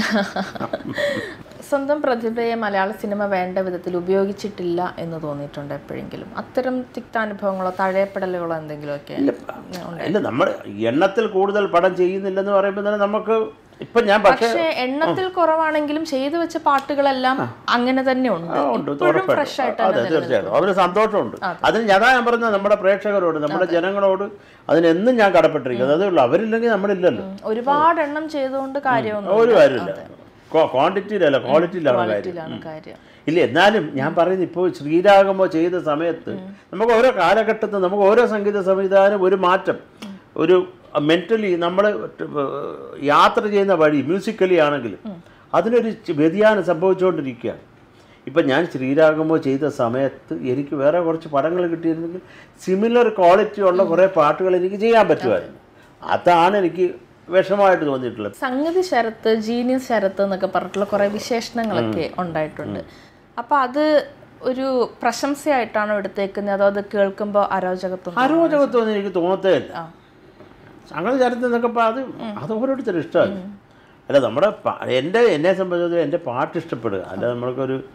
സ്വന്തം പ്രതിഭയെ മലയാള സിനിമ വേണ്ട വിധത്തിൽ ഉപയോഗിച്ചിട്ടില്ല എന്ന് തോന്നിയിട്ടുണ്ട് എപ്പോഴെങ്കിലും അത്തരം തിക്താനുഭവങ്ങളോ തഴയപ്പെടലുകളോ എന്തെങ്കിലുമൊക്കെ ഇല്ല നമ്മൾ എണ്ണത്തിൽ കൂടുതൽ പടം ചെയ്യുന്നില്ലെന്ന് പറയുമ്പോൾ തന്നെ നമുക്ക് ഇപ്പം ഞാൻ പക്ഷേ പക്ഷേ എണ്ണത്തിൽ കുറവാണെങ്കിലും ചെയ്തു വെച്ച പാട്ടുകളെല്ലാം അങ്ങനെ തന്നെ ഉണ്ട് ആ, ഉണ്ട് ഇപ്പോഴും ഉറപ്പായിട്ടും. ഫ്രഷ് ആയിട്ട് അതെ തീർച്ചയായിട്ടും അതിന് സന്തോഷമുണ്ട് അതിന് ഞാൻ ഞാൻ പറഞ്ഞത് നമ്മുടെ പ്രേക്ഷകരോട് നമ്മുടെ ജനങ്ങളോട് അതിനെന്നും ഞാൻ കടപ്പെട്ടിരിക്കുന്നത് അതേ ഉള്ളൂ അവരില്ലെങ്കിൽ നമ്മളില്ലല്ലോ ഒരുപാട് എണ്ണം ചെയ്തുകൊണ്ട് കാര്യമൊന്നും ഒരു കാര്യമില്ല ക്വാണ്ടിറ്റിയിലല്ല ക്വാളിറ്റിയിലാണ് കാര്യം ഇതിലാണ് കാര്യം ഇല്ല എന്നാലും ഞാൻ പറയുന്നത് ഇപ്പോൾ ശ്രീരാഗമോ ചെയ്ത സമയത്ത് നമുക്ക് ഓരോ കാലഘട്ടത്തിൽ നമുക്ക് ഓരോ സംഗീത സംവിധാനം ഒരു മാറ്റം ഒരു മെൻ്റലി നമ്മൾ യാത്ര ചെയ്യുന്ന വഴി മ്യൂസിക്കലി ആണെങ്കിലും അതിനൊരു ചി- വ്യതിയാനം സംഭവിച്ചുകൊണ്ടിരിക്കുകയാണ് ഇപ്പം ഞാൻ ശ്രീരാഗമോ ചെയ്ത സമയത്ത് എനിക്ക് വേറെ കുറച്ച് പടങ്ങൾ കിട്ടിയിരുന്നെങ്കിൽ സിമിലർ ക്വാളിറ്റി ഉള്ള കുറേ പാട്ടുകൾ എനിക്ക് ചെയ്യാൻ പറ്റുമായിരുന്നു അതാണ് എനിക്ക് വിഷമമായിട്ട് തോന്നിയിട്ടുള്ളത് സംഗതി ശരത്ത് ജീനിയസ് ശരത്ത് എന്നൊക്കെ പറഞ്ഞിട്ടുള്ള കുറെ വിശേഷണങ്ങളൊക്കെ ഉണ്ടായിട്ടുണ്ട് അപ്പൊ അത് ഒരു പ്രശംസയായിട്ടാണോ എടുത്തേക്കുന്നത് അതോ അത് കേൾക്കുമ്പോൾ അരോചകത്വം അരോചകത്വം എനിക്ക് തോന്നത്തേ ഇല്ല അങ്ങനെ ചരിത്രം എന്നൊക്കെ പ- അത് അത് ഓരോരുത്തരും ഇഷ്ടമല്ല അല്ല നമ്മുടെ പ- എൻ്റെ എന്നെ സംബന്ധിച്ച് എൻ്റെ പാട്ട് ഇഷ്ടപ്പെടുക അല്ല നമ്മൾക്കൊരു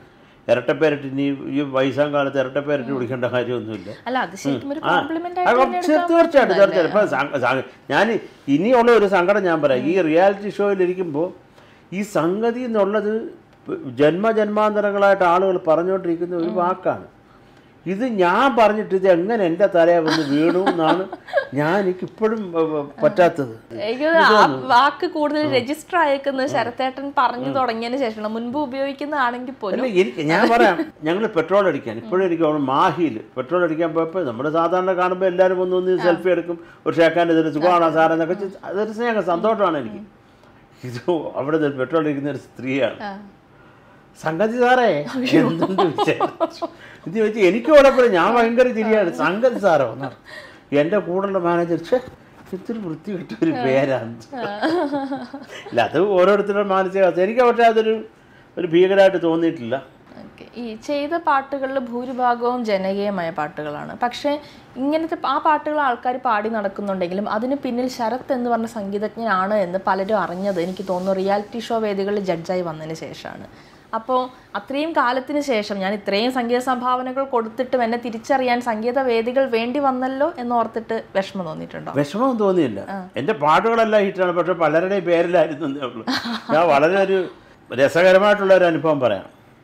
ഇരട്ടപ്പേരിട്ട് ഇനി ഈ വയസ്സാം കാലത്ത് ഇരട്ടപ്പേരിട്ട് വിളിക്കേണ്ട കാര്യമൊന്നുമില്ല അല്ല അത് ശരിക്കും ഒരു ആ, കോംപ്ലിമെന്റ് ആ, ആയിട്ട് തന്നെ കുറച്ച് എടുക്കാൻ തീർച്ചയായിട്ടും പറ്റുന്നതല്ലേ? തീർച്ചയായിട്ടും ഇപ്പം സ- സ- ഞാൻ ഇനിയുള്ള ഒരു സങ്കടം ഞാൻ പറയാം ഈ റിയാലിറ്റി ഷോയിലിരിക്കുമ്പോൾ ഈ സംഗതി എന്നുള്ളത് ജന്മജന്മാന്തരങ്ങളായിട്ട് ആളുകൾ പറഞ്ഞുകൊണ്ടിരിക്കുന്ന ഒരു വാക്കാണ് ഇത് ഞാൻ പറഞ്ഞിട്ട് ഇത് എങ്ങനെ എൻ്റെ തലയെ വന്ന് വീണു എന്നാണ് ഞാൻ എനിക്കിപ്പോഴും ഏ, ഏ, പറ്റാത്തത് എനിക്ക് തോന്നുന്നു ആ വാക്ക് കൂടുതൽ രജിസ്റ്റർ അയക്കുന്നത് ശരത്തേട്ടൻ പറഞ്ഞു തുടങ്ങിയതിന് ശേഷമാണ് മുൻപ് ഉപയോഗിക്കുന്നതാണെങ്കിൽ പോലും അല്ല എനിക്ക് ഞാൻ പറയാം ഞങ്ങൾ പെട്രോൾ അടിക്കാൻ ഇപ്പോഴും എനിക്ക് തോന്നുന്നു മാഹിയിൽ പെട്രോൾ അടിക്കാൻ പോയപ്പോൾ നമ്മൾ സാധാരണ കാണുമ്പോൾ എല്ലാവരും ഒന്ന് ഒന്ന് സെൽഫി എടുക്കും ഒരു ഷേക്കാൻ്റെ ഇതിന് സുഖമാണോ സാറേ എന്നൊക്കെ ചോദിച്ച് അതൊരു സ്നേഹം സന്തോഷമാണ് എനിക്ക് ഇത് അവിടെ നിന്ന് പെട്രോൾ അടിക്കുന്ന ഒരു സ്ത്രീയാണ് സംഗതി സാറേ എന്തുണ്ട് വിശേഷം ഇത് ചോദിച്ചാൽ എനിക്ക് ഉള്ളപ്പോഴും ഞാൻ ഭയങ്കര ചിരിയാണ് സംഗതി സാറോ എന്ന് പറഞ്ഞു. എൻ്റെ കൂടെയുള്ള മാനേജർ ഛേ ഇത്തിരി വൃത്തികെട്ട ഒരു പേരാണ് ഇല്ല അത് ഓരോരുത്തരുടെ മാനസികാവസ്ഥ എനിക്ക് പക്ഷേ അതൊരു ഒരു ഭീകരമായിട്ട് തോന്നിയിട്ടില്ല ഓക്കെ. ഈ ചെയ്ത പാട്ടുകളിൽ ഭൂരിഭാഗവും ജനകീയമായ പാട്ടുകളാണ് പക്ഷേ ഇങ്ങനത്തെ ആ പാട്ടുകൾ ആൾക്കാർ പാടി നടക്കുന്നുണ്ടെങ്കിലും അതിന് പിന്നിൽ ശരത് എന്ന് പറഞ്ഞ സംഗീതജ്ഞനാണ് എന്ന് പലരും അറിഞ്ഞത് എനിക്ക് തോന്നുന്നു റിയാലിറ്റി ഷോ വേദികളിൽ ജഡ്ജായി വന്നതിന് ശേഷമാണ് അപ്പോൾ അത്രയും കാലത്തിന് ശേഷം ഞാൻ ഇത്രയും സംഗീത സംഭാവനകൾ കൊടുത്തിട്ടും എന്നെ തിരിച്ചറിയാൻ സംഗീത വേദികൾ വേണ്ടി വന്നല്ലോ എന്ന് ഓർത്തിട്ട് വിഷമം തോന്നിയിട്ടുണ്ടോ വിഷമം തോന്നിയില്ല എൻ്റെ പാട്ടുകളെല്ലാം ഹിറ്റാണ് പക്ഷെ പലരുടെയും പേരിലായിരുന്നു എന്നേ ഉള്ളൂ ഞാൻ വളരെ ഒരു രസകരമായിട്ടുള്ള ഒരു അനുഭവം പറയാം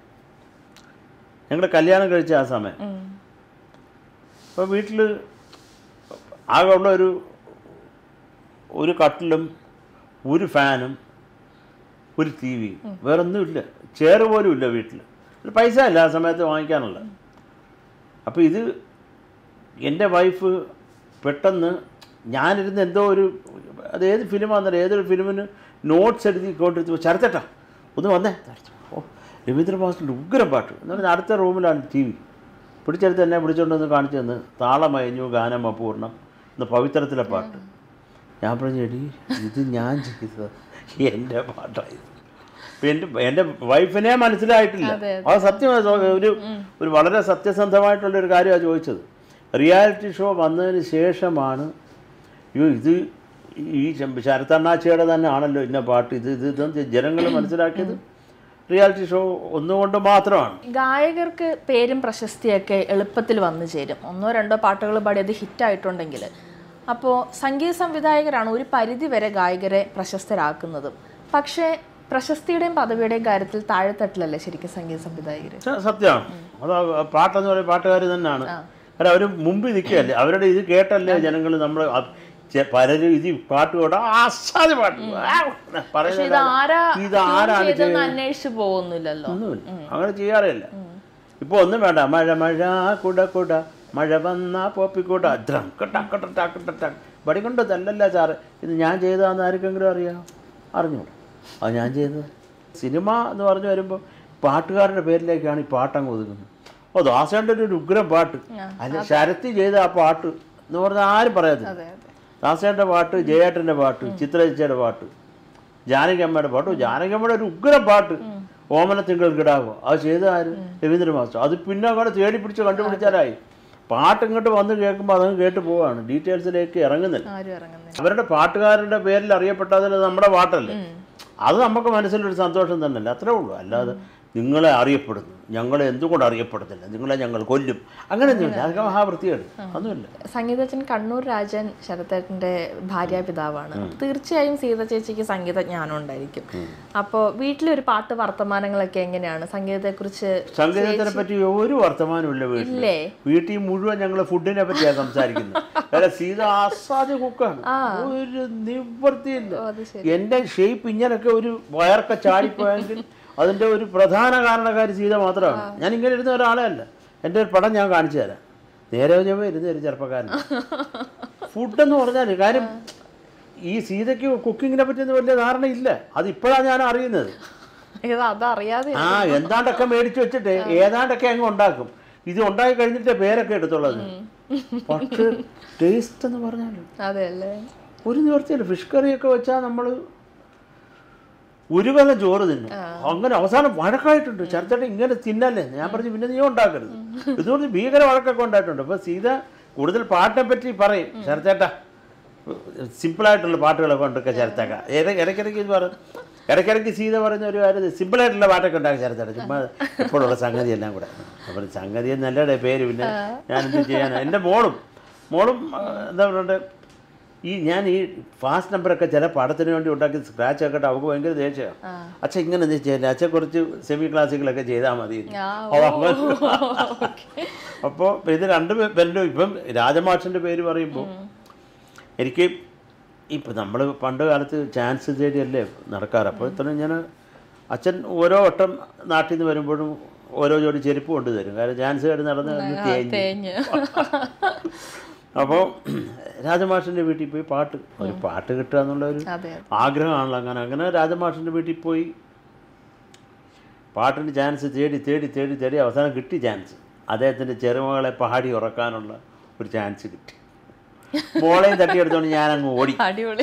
ഞങ്ങൾ കല്യാണം കഴിച്ച ആ സമയം അപ്പോൾ വീട്ടിൽ ആകെ ഉള്ള ഒരു ഒരു കട്ടിലും ഒരു ഫാനും ഒരു ടി വിയും വേറൊന്നുമില്ല ചെയർ പോലും ഇല്ല വീട്ടിൽ പൈസ ഇല്ല ആ സമയത്ത് വാങ്ങിക്കാനുള്ള അപ്പോൾ ഇത് എൻ്റെ വൈഫ് പെട്ടെന്ന് ഞാനിരുന്ന് എന്തോ ഒരു അത് ഏത് ഫിലിമാണെന്നറിയാം ഏതൊരു ഫിലിമിന് നോട്ട്സ് എഴുതിക്കൊണ്ടിരുന്നു ശരത്തേട്ടാ ഒന്ന് വന്നേ ഓ രവീന്ദ്ര മാസ്റ്ററിൻ്റെ ഉഗ്രം പാട്ട് എന്ന് പറഞ്ഞാൽ അടുത്ത റൂമിലാണ് ടി വി പിടിച്ചെടുത്ത് എന്നെ പിടിച്ചോണ്ടൊന്ന് കാണിച്ചു തന്ന് താളമയഞ്ഞു ഗാനം അപൂർണം എന്ന് പവിത്രത്തിലെ പാട്ട് ഞാൻ പറഞ്ഞു എടി ഇത് ഞാൻ ചെയ്തത് എൻ്റെ പാട്ടായി ഇപ്പം എൻ്റെ എൻ്റെ വൈഫിനെ മനസ്സിലായിട്ടില്ല അത് സത്യം ഒരു ഒരു വളരെ സത്യസന്ധമായിട്ടുള്ള ഒരു കാര്യമാണ് ചോദിച്ചത് റിയാലിറ്റി ഷോ വന്നതിന് ശേഷമാണ് അയ്യോ ഇത് ഈ ശം- ശരത്തണ്ണാച്ചിയുടെ തന്നെ ആണല്ലോ ഇന്ന പാട്ട് ഇത് ഇത് ഇതെന്ന് ജനങ്ങൾ മനസ്സിലാക്കിയത് റിയാലിറ്റി ഷോ ഒന്നുകൊണ്ട് മാത്രമാണ് ഗായകർക്ക് പേരും പ്രശസ്തിയൊക്കെ എളുപ്പത്തിൽ വന്നു ചേരും ഒന്നോ രണ്ടോ പാട്ടുകൾ പാടി അത് ഹിറ്റായിട്ടുണ്ടെങ്കിൽ അപ്പോൾ സംഗീത സംവിധായകരാണ് ഒരു പരിധി വരെ ഗായകരെ പ്രശസ്തരാക്കുന്നതും പക്ഷേ പ്രശസ്തിയുടെയും പദവിയുടെയും കാര്യത്തിൽ താഴെത്തട്ടിലല്ലേ ശരിക്കും സംഗീത സംവിധായകർ സ- സത്യമാണ് അത് ആ പാട്ടെന്ന് പറയുന്ന പാട്ടുകാർ തന്നെയാണ് കാരണം അവർ മുമ്പിൽ നിൽക്കുകയല്ലേ അവരുടെ ഇത് കേട്ടല്ലേ ജനങ്ങൾ നമ്മൾ പലരും ഇത് പാട്ട് കേട്ടോ ആസാദ് പാട്ട് ആ, പറയുന്നത് ഇത് ആരാ ഇത് ആരാണ് ചെയ്തെന്ന് ചെയ്യുന്നത് അന്വേഷിച്ച് പോകുന്നില്ലല്ലോ ഒന്നുമില്ല അങ്ങനെ ചെയ്യാറില്ല ഇപ്പോൾ ഒന്നും വേണ്ട മഴ മഴ കുട കുട മഴ വന്ന പോപ്പിക്കൂട്ട ദ്രം കട്ട കട്ട ടക്ക് ടക്ക് ടക്ക്. വടി കൊണ്ട് തല്ലല്ല സാറ് ഇത് ഞാൻ ചെയ്തതാന്ന് ആർക്കെങ്കിലും അറിയാം അറിഞ്ഞു അത് ഞാൻ ചെയ്തത് സിനിമ എന്ന് പറഞ്ഞു വരുമ്പോൾ പാട്ടുകാരുടെ പേരിലേക്കാണ് ഈ പാട്ടങ്ങ് ഒതുങ്ങുന്നത് ഓ ദാസേൻ്റെ ഒരു ഉഗ്രം പാട്ട് അല്ല ശരത്തി ചെയ്ത ആ പാട്ട് എന്ന് പറഞ്ഞാൽ ആരും പറയാത്തില്ല അതെ അതെ ദാസേൻ്റെ പാട്ട് ജയേട്ടൻ്റെ പാട്ട് ചിത്രചേച്ചിയുടെ പാട്ട് ജാനകിയമ്മയുടെ പാട്ട് ജാനകിയമ്മയുടെ ഒരു ഉഗ്രം പാട്ട് ഓമന തിങ്കൾ കിടാവോ അത് ചെയ്ത ആര് രവീന്ദ്ര മാസ്റ്റർ അത് പിന്നെ അങ്ങോട്ട് തേടി പിടിച്ച് കണ്ടുപിടിച്ചാലായി പാട്ട് ഇങ്ങോട്ട് വന്ന് കേൾക്കുമ്പോൾ അതങ്ങ് കേട്ട് പോവാണ് ഡീറ്റെയിൽസിലേക്ക് ഇറങ്ങുന്നില്ല ആരും ഇറങ്ങുന്നില്ല അവരുടെ പാട്ടുകാരുടെ പേരിൽ അറിയപ്പെട്ടതിൽ നമ്മുടെ പാട്ടല്ലേ അത് നമുക്ക് മനസ്സിലൊരു സന്തോഷം തന്നെയല്ലേ അത്രേ ഉള്ളൂ അല്ലാതെ നിങ്ങളെ അറിയപ്പെടുന്നു ഞങ്ങളെ എന്തുകൊണ്ട് അറിയപ്പെടുന്നില്ല നിങ്ങളെ ഞങ്ങൾ കൊല്ലും അങ്ങനെയൊന്നുമില്ല അതൊക്കെ മഹാവൃത്തിയാണ് ഒന്നുമില്ല സംഗീതജ്ഞൻ കണ്ണൂർ രാജൻ ശരത്തേട്ടൻ്റെ ഭാര്യാപിതാവാണ് തീർച്ചയായും സീത ചേച്ചിക്ക് സംഗീതജ്ഞാനം ഉണ്ടായിരിക്കും അപ്പോൾ വീട്ടിലൊരു പാട്ട് വർത്തമാനങ്ങളൊക്കെ എങ്ങനെയാണ് സംഗീതത്തെക്കുറിച്ച് സംഗീതത്തിനെ പറ്റി ഒരു വർത്തമാനമില്ല വീട്ടിൽ ഇല്ലേ വീട്ടിൽ മുഴുവൻ ഞങ്ങൾ ഫുഡിനെ പറ്റിയാണ് സംസാരിക്കുന്നത് അല്ല സീത അസാധ്യ കുക്കാണ് ഒരു നിവൃത്തിയില്ല അത് എൻ്റെ ഷേപ്പ് ഇങ്ങനൊക്കെ ഒരു വയറൊക്കെ ചാടിപ്പോയെങ്കിൽ അതിൻ്റെ ഒരു പ്രധാന കാരണക്കാരി സീത മാത്രമാണ് ഞാൻ ഇങ്ങനെ ഇരുന്ന ഒരാളെ അല്ല എൻ്റെ ഒരു പടം ഞാൻ കാണിച്ചു തരാം നേരെ ഞാൻ ഇരുന്ന ഒരു ചെറുപ്പക്കാരൻ ഫുഡെന്ന് പറഞ്ഞാൽ കാര്യം ഈ സീതയ്ക്ക് കുക്കിങ്ങിനെ പറ്റിയൊന്നും വലിയ ധാരണയില്ല അത് ഇപ്പോഴാണ് ഞാൻ അറിയുന്നത് ഇത് അതറിയാതെ ആ എന്താണ്ടൊക്കെ മേടിച്ചു വെച്ചിട്ട് ഏതാണ്ടൊക്കെ അങ്ങ് ഉണ്ടാക്കും ഇത് ഉണ്ടാക്കി കഴിഞ്ഞിട്ട് പേരൊക്കെ എടുത്തുള്ളത് പക്ഷേ ടേസ്റ്റ് എന്ന് പറഞ്ഞാൽ അതെ അല്ലേ ഒരു നിവർത്തിയില്ല ഫിഷ് കറിയൊക്കെ വെച്ചാൽ നമ്മൾ ഒരു കല ചോറ് തിന്നും അങ്ങനെ അവസാനം വഴക്കായിട്ടുണ്ട് ചർച്ചയുടെ ഇങ്ങനെ തിന്നല്ലേ ഞാൻ പറഞ്ഞു പിന്നെ നീ ഉണ്ടാക്കരുത് ഇതുകൊണ്ട് ഭീകര വഴക്കൊക്കെ ഉണ്ടായിട്ടുണ്ട് അപ്പോൾ സീത കൂടുതൽ പാട്ടിനെ പറ്റി പറയും ശരത്തേട്ട സിമ്പിളായിട്ടുള്ള പാട്ടുകളൊക്കെ ഉണ്ടൊക്കെ ശരത്തേക്ക ഇടയ്ക്കിടയ്ക്ക് ഇത് പറയും ഇടയ്ക്കിടയ്ക്ക് സീത പറയുന്ന ഒരു കാര്യം സിമ്പിളായിട്ടുള്ള പാട്ടൊക്കെ ഉണ്ടാക്കി ചേർത്തട്ടെ ചുമ്മാ എപ്പോഴുള്ള സംഗതി എല്ലാം കൂടെ അപ്പം സംഗതി എന്നല്ലേ പേര് പിന്നെ ഞാൻ എന്ത് ചെയ്യാനാ എൻ്റെ മോളും മോളും ആ, എന്താ പറയണ്ടേ ഈ ഞാൻ ഈ ഫാസ്റ്റ് നമ്പറൊക്കെ ചില പാഠത്തിന് വേണ്ടി ഉണ്ടാക്കി സ്ക്രാച്ച് ഒക്കെ ഇട്ട് അവൾക്ക് ഭയങ്കര ദേഷ്യമാണ് അച്ഛൻ ഇങ്ങനെ എന്ത് ചെയ്യില്ല അച്ഛൻ കുറച്ച് സെമി ക്ലാസിക്കലൊക്കെ ചെയ്താൽ മതി ആ, അപ്പോൾ ഇത് രണ്ട് പേരിലും ഇപ്പം രാജമാഷിൻ്റെ പേര് പറയുമ്പോൾ എനിക്ക് ഇപ്പം നമ്മൾ പണ്ട് കാലത്ത് ചാൻസ് തേടിയല്ലേ നടക്കാറ് അപ്പോൾ ഇത്രയും ഞാൻ അച്ഛൻ ഓരോ വട്ടം നാട്ടിൽ നിന്ന് വരുമ്പോഴും ഓരോ ജോഡി ചെരുപ്പ് കൊണ്ട് തരും കാരണം ചാൻസ് തേടി നടന്ന് നടന്ന് തേഞ്ഞ് തേഞ്ഞ് അപ്പോൾ രാജമാഷിൻ്റെ വീട്ടിൽ പോയി പാട്ട് ഒരു പാട്ട് കിട്ടുക എന്നുള്ള ഒരു അതെ ആഗ്രഹമാണല്ലോ അങ്ങനെ അങ്ങനെ രാജമാഷിൻ്റെ വീട്ടിൽ പോയി പാട്ടിന് ചാൻസ് തേടി തേടി തേടി തേടി അവസാനം കിട്ടി ചാൻസ് അദ്ദേഹത്തിൻ്റെ ചെറുമകളെ പാടി ഉറക്കാനുള്ള ഒരു ചാൻസ് കിട്ടി മോളെയും തട്ടിയെടുത്തോണ്ട് ഞാൻ അങ്ങ് ഓടി അടിപൊളി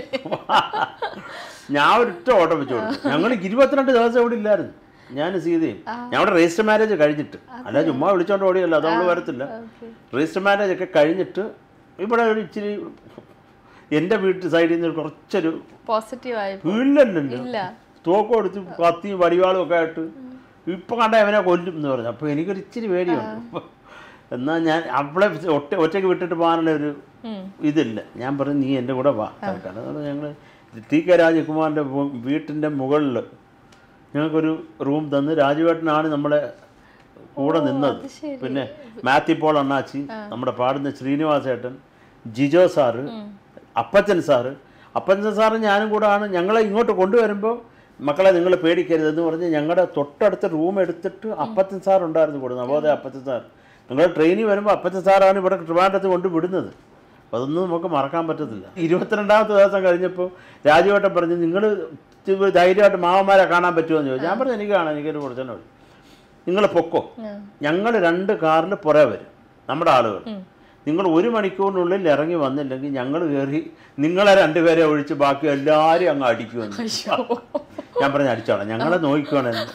ഞാൻ ഒരിട്ട ഓട്ടം വെച്ചു കൊടുത്തു ഞങ്ങൾ ഇരുപത്തിരണ്ട് ദിവസം ഇവിടെ ഇല്ലായിരുന്നു ഞാൻ സീതയും ഞങ്ങളുടെ രജിസ്റ്റർ മാരേജ് കഴിഞ്ഞിട്ട് അല്ല ചുമ്മാ വിളിച്ചോണ്ട് ഓടിയല്ലോ അത് നമ്മൾ വരത്തില്ല രജിസ്റ്റർ മാരേജ് ഒക്കെ കഴിഞ്ഞിട്ട് ഇവിടെ ഒരു ഇച്ചിരി എൻ്റെ വീട്ടിൽ സൈഡിൽ നിന്ന് കുറച്ചൊരു പോസിറ്റീവായി ഇല്ലല്ലോ ഇല്ല തോക്കും എടുത്ത് കത്തിയും വടിവാളും ഒക്കെ ആയിട്ട് ഇപ്പം കണ്ട അവനെ കൊല്ലും എന്ന് പറഞ്ഞു അപ്പോൾ എനിക്കൊരു ഇച്ചിരി പേടിയുണ്ട് എന്നാൽ ഞാൻ അവളെ ഒറ്റ ഒറ്റയ്ക്ക് വിട്ടിട്ട് പോകാനുള്ള ഒരു ഇതില്ല ഞാൻ പറഞ്ഞു നീ എൻ്റെ കൂടെ വാ തൽക്കാലം അതുകൊണ്ട് ഞങ്ങൾ ടി കെ രാജകുമാറിൻ്റെ വീട്ടിൻ്റെ മുകളിൽ ഞങ്ങൾക്കൊരു റൂം തന്ന് രാജുവേട്ടനാണ് നമ്മളെ കൂടെ നിന്നത് പിന്നെ മാത്യു പോൾ അണ്ണാച്ചി നമ്മുടെ പാടുന്ന ശ്രീനിവാസേട്ടൻ Jijo sir Appachan sir Appachan sir ഞാനും കൂടാണ് ഞങ്ങളെ ഇങ്ങോട്ട് കൊണ്ടുവരുമ്പോൾ മക്കളെ നിങ്ങൾ പേടിക്കരുതെന്ന് പറഞ്ഞ് ഞങ്ങളുടെ തൊട്ടടുത്ത റൂം എടുത്തിട്ട് അപ്പച്ചൻ സാർ ഉണ്ടായിരുന്നു കൂടെ നവോദയ അപ്പച്ചൻ സാർ നിങ്ങൾ ട്രെയിനിൽ വരുമ്പോൾ അപ്പച്ചൻ സാറാണ് ഇവിടെ ട്രിവാൻഡ്രത്ത് കൊണ്ട് വിടുന്നത് അപ്പോൾ അതൊന്നും നമുക്ക് മറക്കാൻ പറ്റത്തില്ല ഇരുപത്തിരണ്ടാമത്തെ ദിവസം കഴിഞ്ഞപ്പോൾ രാജുവേട്ടൻ പറഞ്ഞു നിങ്ങൾ ധൈര്യമായിട്ട് മാമന്മാരെ കാണാൻ പറ്റുമോ എന്ന് ചോദിച്ചു ഞാൻ പറഞ്ഞു എനിക്ക് കാണാം എനിക്കൊരു കുറച്ചെന്നെ ഉള്ളൂ നിങ്ങൾ പൊക്കോ ഞങ്ങൾ രണ്ട് കാറിൽ പുറകെ വരും നമ്മുടെ ആളുകൾ നിങ്ങൾ ഒരു മണിക്കൂറിനുള്ളിൽ ഇറങ്ങി വന്നില്ലെങ്കിൽ ഞങ്ങൾ കയറി നിങ്ങളെ രണ്ടുപേരെ ഒഴിച്ച് ബാക്കി എല്ലാവരും അങ്ങ് അടിക്കുമെന്ന് ഞാൻ പറഞ്ഞ് അടിച്ചോളാം ഞങ്ങളെ നോക്കിക്കോണെന്ന്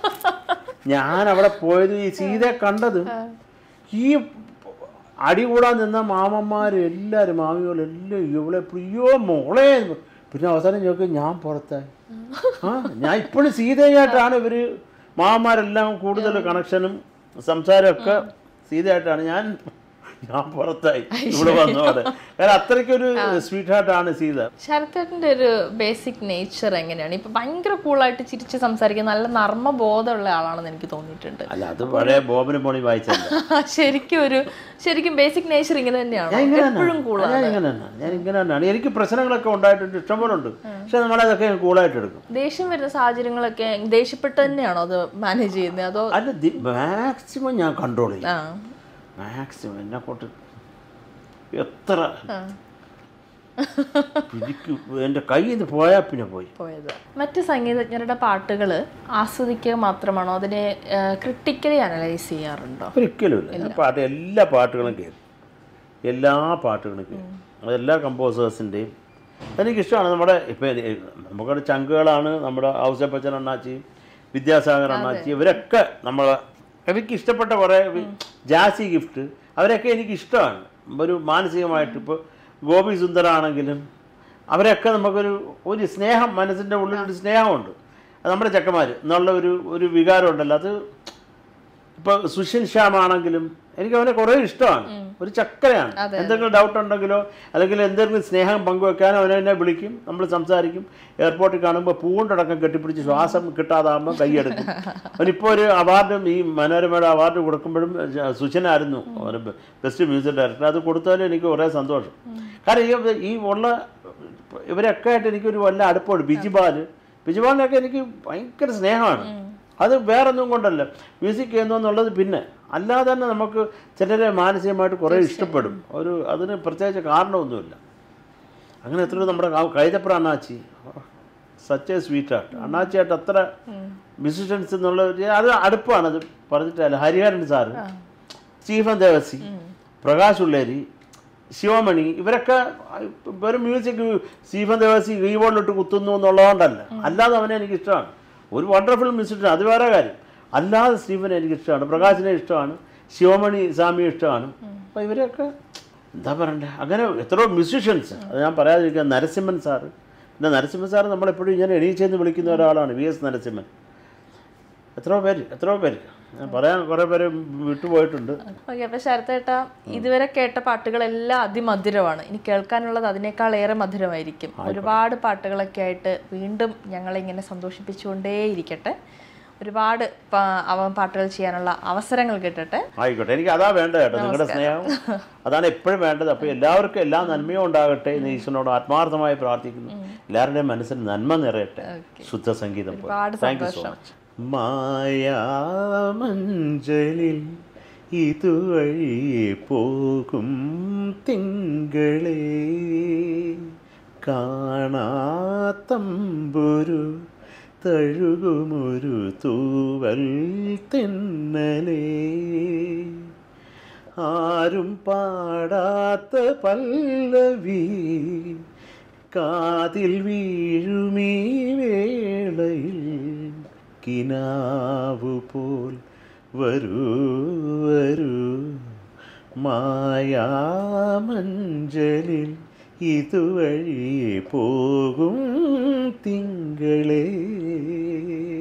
ഞാൻ അവിടെ പോയത് ഈ സീതയെ കണ്ടത് ഈ അടി കൂടാൻ നിന്ന മാമന്മാർ എല്ലാവരും മാമികളും എല്ലാം ഇവളെ പ്രിയോ മോളെ എന്ന് പറയും. പിന്നെ അവസാനം ചോദിക്കും ഞാൻ പുറത്തായി ആ ഞാൻ ഇപ്പോഴും സീതയായിട്ടാണ് ഇവർ മാമന്മാരെല്ലാം കൂടുതൽ കണക്ഷനും സംസാരമൊക്കെ സീതയായിട്ടാണ് ഞാൻ ഞാൻ പുറത്തായി ഇവിടെ വന്നോടെ കാരണം അത്രയ്ക്കൊരു സ്വീറ്റ് ഹാർട്ടാണ് സീത ശരത്തേട്ടൻ്റെ ഒരു ബേസിക് നേച്ചർ എങ്ങനെയാണ് ഇപ്പൊ ഭയങ്കര കൂളായിട്ട് ചിരിച്ച് സംസാരിക്കുന്ന നല്ല നർമ്മ ബോധമുള്ള ആളാണെന്ന് എനിക്ക് തോന്നിയിട്ടുണ്ട് അല്ല അത് പഴയ ബോബന് മോണി വായിച്ചല്ല ശരിക്കും ഒരു ശരിക്കും ബേസിക് നേച്ചർ ഇങ്ങനെ തന്നെയാണ് ഞാൻ ഇങ്ങനെ എപ്പോഴും തന്നെയാണ്. കൂളാണ് ഞാൻ ഇങ്ങനെ തന്നെയാണ് ഞാൻ ഇങ്ങനെ തന്നെയാണ് എനിക്ക് പ്രശ്നങ്ങളൊക്കെ ഉണ്ടായിട്ടുണ്ട് ഇഷ്ടംപോലെ ഉണ്ട് പക്ഷെ നമ്മളതൊക്കെ ഞാൻ കൂളായിട്ട് എടുക്കും ദേഷ്യം വരുന്ന സാഹചര്യങ്ങളൊക്കെ ദേഷ്യപ്പെട്ട് തന്നെയാണോ അത് മാനേജ് ചെയ്യുന്നത് അതോ അല്ല മാക്സിമം ഞാൻ കൺട്രോൾ ചെയ്യും ആ മാക്സിമം എന്നെ കൊണ്ട് എത്ര പിടിക്കും എൻ്റെ കയ്യിൽ നിന്ന് പോയാൽ പിന്നെ പോയി പോയത് മറ്റ് സംഗീതജ്ഞരുടെ പാട്ടുകൾ ആസ്വദിക്കുക മാത്രമാണോ അതിനെ ക്രിട്ടിക്കലി അനലൈസ് ചെയ്യാറുണ്ടോ ഒരിക്കലുമില്ല ഞാൻ പാട്ട് എല്ലാ പാട്ടുകളും കേൾക്കും എല്ലാ പാട്ടുകളും കേൾക്കും അതെല്ലാ കമ്പോസേഴ്സിൻ്റെയും എനിക്കിഷ്ടമാണ് നമ്മുടെ ഇപ്പം നമുക്കവിടെ ചങ്കുകളാണ് നമ്മുടെ ഔസപ്പച്ചൻ അണ്ണാച്ചി വിദ്യാസാഗർ അണ്ണാച്ചി ഇവരൊക്കെ നമ്മളെ എനിക്ക് ഇഷ്ടപ്പെട്ട കുറേ ജാസി ഗിഫ്റ്റ് അവരൊക്കെ എനിക്ക് ഇഷ്ടമാണ് ഒരു മാനസികമായിട്ട് ഇപ്പോൾ ഗോപി സുന്ദരാണെങ്കിലും അവരൊക്കെ നമുക്കൊരു ഒരു സ്നേഹം മനസ്സിൻ്റെ ഉള്ളിലൊരു സ്നേഹമുണ്ട് അത് നമ്മുടെ ചെക്കന്മാർ എന്നുള്ള ഒരു ഒരു വികാരം ഉണ്ടല്ലോ അത് ഇപ്പോൾ സുഷിൻ ശ്യാം ആണെങ്കിലും എനിക്ക് അവനെ കുറേ ഇഷ്ടമാണ് ഒരു ചക്കരയാണ് എന്തെങ്കിലും ഡൗട്ട് ഉണ്ടെങ്കിലോ അല്ലെങ്കിൽ എന്തെങ്കിലും സ്നേഹം പങ്കുവെക്കാനോ അവനെ എന്നെ വിളിക്കും നമ്മൾ സംസാരിക്കും എയർപോർട്ടിൽ കാണുമ്പോൾ പൂണ്ടടക്കം കെട്ടിപ്പിടിച്ച് ശ്വാസം കിട്ടാതാകുമ്പോൾ കൈയെടുക്കും അവനിപ്പോൾ ഒരു അവാർഡും ഈ മനോരമയുടെ അവാർഡ് കൊടുക്കുമ്പോഴും സുഷിനായിരുന്നു അവന് ബെസ്റ്റ് മ്യൂസിക് ഡയറക്ടർ അത് കൊടുത്താലും എനിക്ക് കുറേ സന്തോഷം കാരണം ഈ ഈ ഉള്ള ഇവരൊക്കെ ആയിട്ട് എനിക്കൊരു വല്ല അടുപ്പമുണ്ട് ബിജിബാൽ ബിജിബാലിനൊക്കെ എനിക്ക് ഭയങ്കര സ്നേഹമാണ് അത് വേറൊന്നും കൊണ്ടല്ല മ്യൂസിക് ചെയ്യുന്നു എന്നുള്ളത് പിന്നെ അല്ലാതെ തന്നെ നമുക്ക് ചിലരെ മാനസികമായിട്ട് കുറേ ഇഷ്ടപ്പെടും ഒരു അതിന് പ്രത്യേകിച്ച് കാരണമൊന്നുമില്ല അങ്ങനെ എത്രയോ നമ്മുടെ കാ- കൈതപ്ര അണ്ണാച്ചി സച്ച് എ സ്വീറ്റ് ആർട്ട് അണ്ണാച്ചിയായിട്ട് അത്ര മ്യൂസിഷ്യൻസ് എന്നുള്ള ഒരു അത് അടുപ്പാണ് അത് പറഞ്ഞിട്ടല്ല ഹരിഹരൻ സാറ് സ്റ്റീഫൻ ദേവസി പ്രകാശ് ഉള്ളേരി ശിവമണി ഇവരൊക്കെ വെറും മ്യൂസിക് സ്റ്റീഫൻ ദേവസി കീബോർഡിലിട്ട് കുത്തുന്നു എന്നുള്ളതുകൊണ്ടല്ല അല്ലാതെ അവനെ എനിക്ക് ഇഷ്ടമാണ് ഒരു വണ്ടർഫുൾ മ്യൂസിഷ്യൻ അത് വേറെ കാര്യം അല്ലാതെ സ്റ്റീഫനെ എനിക്ക് ഇഷ്ടമാണ് പ്രകാശിനെ ഇഷ്ടമാണ് ശിവമണി സ്വാമി ഇഷ്ടമാണ് അപ്പോൾ ഇവരെയൊക്കെ എന്താ പറയണ്ടേ അങ്ങനെ എത്രയോ മ്യൂസിഷ്യൻസ് അത് ഞാൻ പറയാതിരിക്കുക നരസിംഹൻ സാറ് പിന്നെ നരസിംഹ സാർ നമ്മളെപ്പോഴും ഇങ്ങനെ എണീച്ചെന്ന് വിളിക്കുന്ന ഒരാളാണ് വി എസ് നരസിംഹൻ എത്രയോ പേര് എത്രയോ പേര് ഞാൻ പറയാൻ കുറേ പേര് വിട്ടുപോയിട്ടുണ്ട് ഓക്കെ അപ്പൊ ശരത്തേട്ട ഇതുവരെ കേട്ട പാട്ടുകളെല്ലാം അതിമധുരമാണ് ഇനി കേൾക്കാനുള്ളത് അതിനേക്കാൾ ഏറെ മധുരമായിരിക്കും ഒരുപാട് പാട്ടുകളൊക്കെ ആയിട്ട് വീണ്ടും ഞങ്ങളെ ഇങ്ങനെ സന്തോഷിപ്പിച്ചുകൊണ്ടേയിരിക്കട്ടെ ഒരുപാട് പാ- അവ പാട്ടുകൾ ചെയ്യാനുള്ള അവസരങ്ങൾ കിട്ടട്ടെ ആയിക്കോട്ടെ എനിക്ക് അതാ വേണ്ടത് കേട്ടോ നിങ്ങളുടെ സ്നേഹം അതാണ് എപ്പോഴും വേണ്ടത് അപ്പോൾ എല്ലാവർക്കും എല്ലാ നന്മയും ഉണ്ടാകട്ടെ എന്ന് ഈശ്വരനോട് ആത്മാർത്ഥമായി പ്രാർത്ഥിക്കുന്നു എല്ലാവരുടെയും മനസ്സിൽ നന്മ നിറയട്ടെ ശുദ്ധ സംഗീതം ഒരുപാട് താങ്ക് യു സോ മച്ച് മായാമഞ്ചലിൽ ഇതുവഴി പോകും തിങ്കളേ കാണാത്തമ്പൊരു തഴുകുമൊരു തൂവൽ തെന്നലേ ആരും പാടാത്ത പല്ലവി കാതിൽ വീഴുമീ വേളയിൽ കിനാവു പോൽ വരൂ വരൂ മായാമഞ്ചലിൽ ഇതുവഴി പോകും തിങ്കളേ